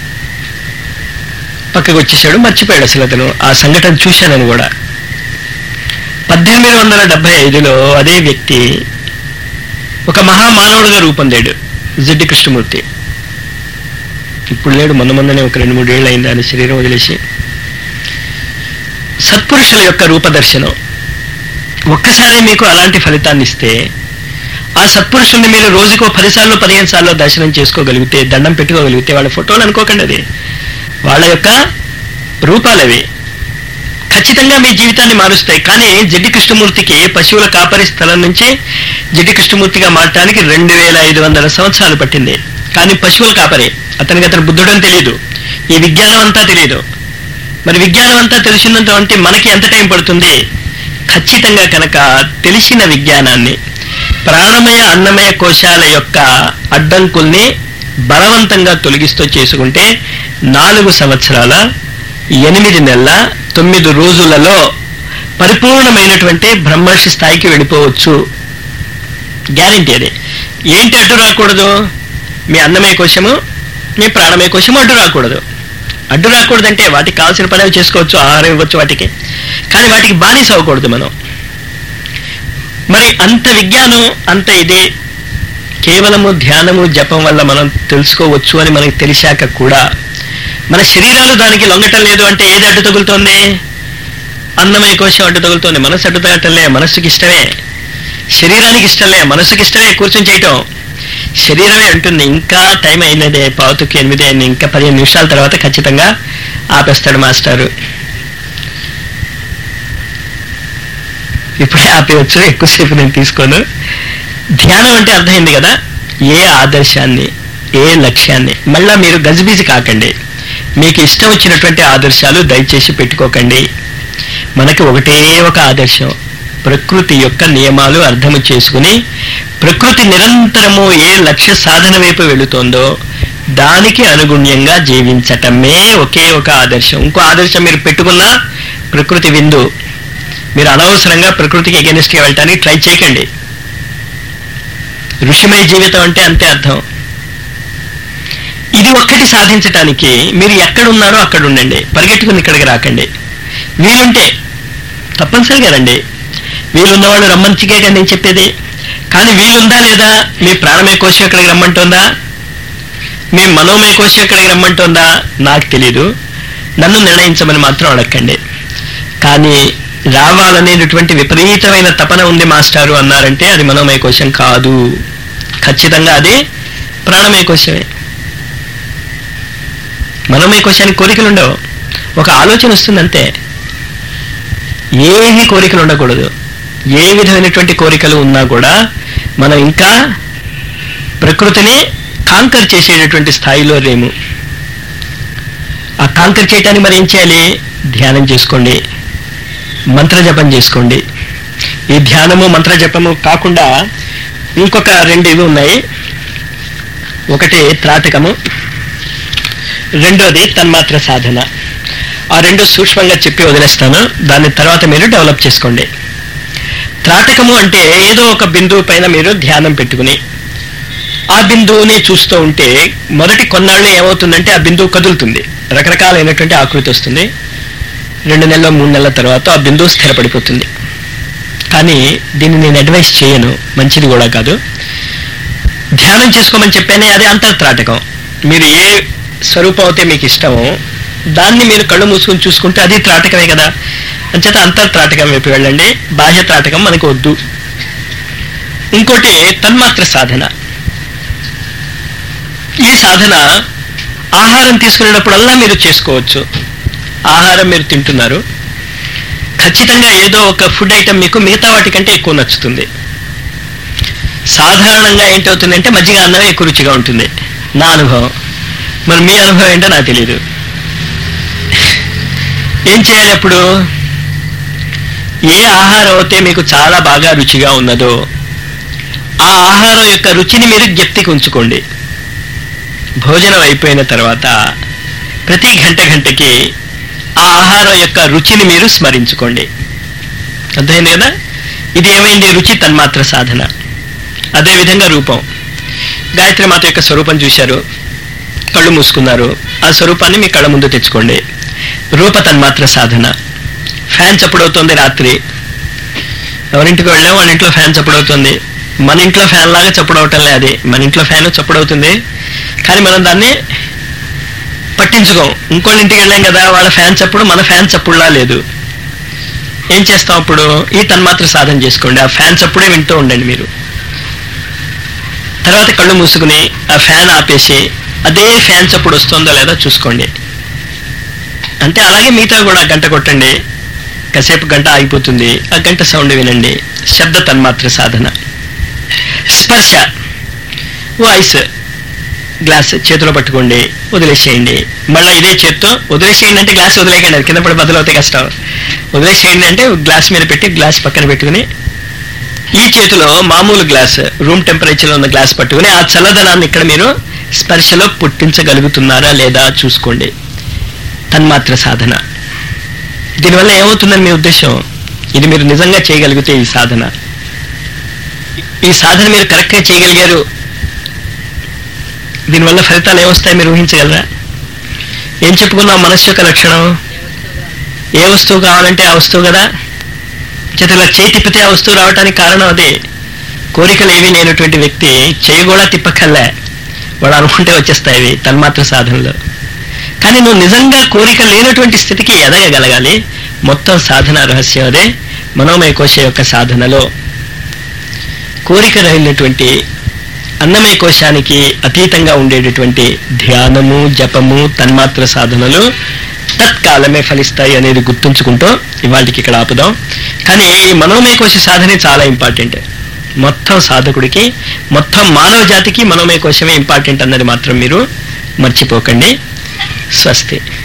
పక్కకు వచ్చేసాడు మర్చిపోయాడు అసలు అతను ఆ సంఘటన చూశానని కూడా పద్దెనిమిది వందల డెబ్బై ఐదులో అదే వ్యక్తి ఒక మహామానవుడిగా రూపొందాడు జిడ్డి కృష్ణమూర్తి ఇప్పుడు లేడు మొన్న మొన్ననే ఒక రెండు మూడు ఏళ్ళు అయింది ఆయన శరీరం వదిలేసి సత్పురుషుల యొక్క రూపదర్శనం ఒక్కసారి మీకు అలాంటి ఫలితాన్ని ఇస్తే ఆ సత్పురుషుల్ని మీరు రోజుకో పదిసార్లు పదిహేను సార్లు దర్శనం చేసుకోగలిగితే దండం పెట్టుకోగలిగితే వాళ్ళ ఫోటోలు అనుకోకండి అది వాళ్ళ యొక్క రూపాలవి ఖచ్చితంగా మీ జీవితాన్ని మారుస్తాయి కానీ జడ్డి కృష్ణమూర్తికి పశువుల కాపరి స్థలం నుంచి జడ్డి కృష్ణమూర్తిగా మారటానికి రెండు వేల ఐదు వందల సంవత్సరాలు పట్టింది కానీ పశువుల కాపరి అతనికి అతను బుద్ధుడని తెలియదు ఈ విజ్ఞానం అంతా తెలియదు మరి విజ్ఞానం అంతా తెలిసినంత అంటే మనకి ఎంత టైం పడుతుంది ఖచ్చితంగా కనుక తెలిసిన విజ్ఞానాన్ని ప్రాణమయ అన్నమయ కోశాల యొక్క అడ్డంకుల్ని బలవంతంగా తొలగిస్తూ చేసుకుంటే నాలుగు సంవత్సరాల ఎనిమిది నెలల తొమ్మిది రోజులలో పరిపూర్ణమైనటువంటి బ్రహ్మర్షి స్థాయికి వెళ్ళిపోవచ్చు గ్యారంటీ అది ఏంటి అడ్డు రాకూడదు మీ అన్నమయ కోశము మీ ప్రాణమయ కోశము అడ్డు రాకూడదు అడ్డు రాకూడదంటే వాటికి కావాల్సిన పని అవి చేసుకోవచ్చు ఆహారం ఇవ్వచ్చు వాటికి కానీ వాటికి బానిస అవ్వకూడదు మనం మరి అంత విజ్ఞానం అంత ఇదే కేవలము ధ్యానము జపం వల్ల మనం తెలుసుకోవచ్చు అని మనకి తెలిసాక కూడా మన శరీరాలు దానికి లొంగటం లేదు అంటే ఏది అడ్డు తగులుతోంది అన్నమయ కోశం అడ్డు తగులుతోంది మనసు అడ్డు తగలటంలే మనస్సుకి ఇష్టమే శరీరానికి ఇష్టంలే మనసుకి ఇష్టమే కూర్చొని చేయటం శరీరమే అంటుంది ఇంకా టైం అయినదే పావుతుకి ఎనిమిది అయింది ఇంకా పదిహేను నిమిషాల తర్వాత ఖచ్చితంగా ఆపేస్తాడు మాస్టారు ఇప్పుడే ఆపేయచ్చు ఎక్కువసేపు నేను తీసుకోను ధ్యానం అంటే అర్థమైంది కదా ఏ ఆదర్శాన్ని ఏ లక్ష్యాన్ని మళ్ళా మీరు గజిబిజి కాకండి మీకు ఇష్టం వచ్చినటువంటి ఆదర్శాలు దయచేసి పెట్టుకోకండి మనకి ఒకటే ఒక ఆదర్శం ప్రకృతి యొక్క నియమాలు అర్థము చేసుకుని ప్రకృతి నిరంతరము ఏ లక్ష్య సాధన వైపు వెళుతోందో దానికి అనుగుణ్యంగా జీవించటమే ఒకే ఒక ఆదర్శం ఇంకో ఆదర్శం మీరు పెట్టుకున్నా ప్రకృతి విందు మీరు అనవసరంగా ప్రకృతికి ఎగెనిస్ట్గా వెళ్ళటానికి ట్రై చేయకండి ఋషిమయ జీవితం అంటే అంతే అర్థం ఇది ఒక్కటి సాధించటానికి మీరు ఎక్కడ ఉన్నారో అక్కడ ఉండండి పరిగెట్టుకుని ఇక్కడికి రాకండి వీలుంటే తప్పనిసరిగా రండి వీలున్నవాడు రమ్మంచికే కానీ నేను చెప్పేది కానీ వీలుందా లేదా మీ ప్రాణమే కోశం ఇక్కడికి రమ్మంటుందా మీ మనోమయ కోశం ఇక్కడికి రమ్మంటుందా నాకు తెలీదు నన్ను నిర్ణయించమని మాత్రం అడగండి కానీ రావాలనేటటువంటి విపరీతమైన తపన ఉంది మాస్టారు అన్నారంటే అది మనోమయ కోశం కాదు ఖచ్చితంగా అది ప్రాణమయ కోశమే మనోమయ కోశానికి కోరికలు ఉండవు ఒక ఆలోచన వస్తుంది అంతే ఏమి కోరికలు ఉండకూడదు ఏ విధమైనటువంటి కోరికలు ఉన్నా కూడా మనం ఇంకా ప్రకృతిని కాంకర్ చేసేటటువంటి స్థాయిలో రేము ఆ కాంకర్ చేయటానికి మరి ఏం చేయాలి ధ్యానం చేసుకోండి మంత్రజపం చేసుకోండి ఈ ధ్యానము మంత్రజపము కాకుండా ఇంకొక రెండు ఇవి ఉన్నాయి ఒకటి త్రాటకము రెండోది తన్మాత్ర సాధన ఆ రెండు సూక్ష్మంగా చెప్పి వదిలేస్తాను దాని తర్వాత మీరు డెవలప్ చేసుకోండి త్రాటకము అంటే ఏదో ఒక బిందువు పైన మీరు ధ్యానం పెట్టుకుని ఆ బిందువుని చూస్తూ ఉంటే మొదటి కొన్నాళ్ళు ఏమవుతుందంటే ఆ బిందువు కదులుతుంది రకరకాలైనటువంటి ఆకృతి వస్తుంది రెండు నెలల మూడు నెలల తర్వాత ఆ బిందువు స్థిరపడిపోతుంది కానీ దీన్ని నేను అడ్వైస్ చేయను మంచిది కూడా కాదు ధ్యానం చేసుకోమని చెప్పానే అది అంతర్త్రాటకం మీరు ఏ స్వరూపం అయితే మీకు ఇష్టమో దాన్ని మీరు కళ్ళు మూసుకొని చూసుకుంటే అది త్రాటకమే కదా అంచేత అంతర్త్రాటకం వైపు వెళ్ళండి బాహ్య త్రాటకం మనకు వద్దు ఇంకోటి తన్మాత్ర సాధన ఈ సాధన ఆహారం తీసుకునేటప్పుడల్లా మీరు చేసుకోవచ్చు ఆహారం మీరు తింటున్నారు ఖచ్చితంగా ఏదో ఒక ఫుడ్ ఐటమ్ మీకు మిగతా వాటికంటే ఎక్కువ నచ్చుతుంది సాధారణంగా ఏంటవుతుందంటే మజ్జిగ అన్నం ఎక్కువ రుచిగా ఉంటుంది నా అనుభవం మరి మీ అనుభవం ఏంటో నాకు తెలియదు ఏం చేయాలి అప్పుడు ఏ ఆహారం అయితే మీకు చాలా బాగా రుచిగా ఉన్నదో ఆ ఆహారం యొక్క రుచిని మీరు జ్ఞప్తికి ఉంచుకోండి భోజనం అయిపోయిన తర్వాత ప్రతి గంట గంటకి ఆ ఆహారం యొక్క రుచిని మీరు స్మరించుకోండి అర్థమైంది కదా ఇది ఏమైంది రుచి తన్మాత్ర సాధన అదేవిధంగా రూపం గాయత్రి మాత యొక్క స్వరూపం చూశారు కళ్ళు మూసుకున్నారు ఆ స్వరూపాన్ని మీ కళ్ళ ముందు తెచ్చుకోండి రూప తన్మాత్ర సాధన ఫ్యాన్ చప్పుడవుతుంది రాత్రి ఎవరింటికి వెళ్ళాం వాళ్ళ ఇంట్లో ఫ్యాన్ చప్పుడవుతుంది మన ఇంట్లో ఫ్యాన్ లాగా చప్పుడవటం లే అది మన ఇంట్లో ఫ్యాన్ చప్పుడవుతుంది కానీ మనం దాన్ని పట్టించుకోం ఇంకోళ్ళ ఇంటికి వెళ్ళాం కదా వాళ్ళ ఫ్యాన్ చప్పుడు మన ఫ్యాన్ చప్పుడులా లేదు ఏం చేస్తాం అప్పుడు ఈ తన్మాత్ర సాధన చేసుకోండి ఆ ఫ్యాన్ చప్పుడే వింటూ ఉండండి మీరు తర్వాత కళ్ళు మూసుకుని ఆ ఫ్యాన్ ఆపేసి అదే ఫ్యాన్ చప్పుడు వస్తుందో లేదో చూసుకోండి అంటే అలాగే మిగతా కూడా గంట కొట్టండి కాసేపు గంట ఆగిపోతుంది ఆ గంట సౌండ్ వినండి శబ్ద తన్మాత్ర సాధన స్పర్శ వాయిస్ గ్లాస్ చేతిలో పట్టుకోండి వదిలేసేయండి మళ్ళీ ఇదే చేత్తో వదిలేసేయండి అంటే గ్లాస్ వదిలేయండి అది కింద పడి బదులవుతే కష్టం వదిలేసేయండి అంటే గ్లాస్ మీద పెట్టి గ్లాస్ పక్కన పెట్టుకుని ఈ చేతిలో మామూలు గ్లాస్ రూమ్ టెంపరేచర్లో ఉన్న గ్లాస్ పట్టుకుని ఆ చల్లదనాన్ని ఇక్కడ మీరు స్పర్శలో పుట్టించగలుగుతున్నారా లేదా చూసుకోండి తన్మాత్ర సాధన దీనివల్ల ఏమవుతుందని మీ ఉద్దేశం ఇది మీరు నిజంగా చేయగలిగితే ఈ సాధన ఈ సాధన మీరు కరెక్ట్గా చేయగలిగారు దీనివల్ల ఫలితాలు ఏమొస్తాయి మీరు ఊహించగలరా ఏం చెప్పుకున్నాం మనస్సు యొక్క లక్షణం ఏ వస్తువు కావాలంటే ఆ వస్తువు కదా చేత ఇలా చేయి తిప్పితే ఆ వస్తువు రావడానికి కారణం అదే కోరికలు ఏమీ లేనటువంటి వ్యక్తి చేయి కూడా తిప్పకల్లా వాడు అనుకుంటే వచ్చేస్తాయి ఇవి తన్మాత్ర సాధనలో కానీ నువ్వు నిజంగా కోరిక లేనటువంటి స్థితికి ఎదగగలగాలి మొత్తం సాధన రహస్యం అదే మనోమయ కోశ యొక్క సాధనలో కోరిక రహినటువంటి అన్నమయ కోశానికి అతీతంగా ఉండేటటువంటి ధ్యానము జపము తన్మాత్ర సాధనలు తత్కాలమే ఫలిస్తాయి అనేది గుర్తుంచుకుంటూ ఇవాళకి ఇక్కడ ఆపుదాం కానీ ఈ మనోమయ కోశ సాధనే చాలా ఇంపార్టెంట్ మొత్తం సాధకుడికి మొత్తం మానవ జాతికి మనోమయ కోశమే ఇంపార్టెంట్ అన్నది మాత్రం మీరు మర్చిపోకండి స్వస్తి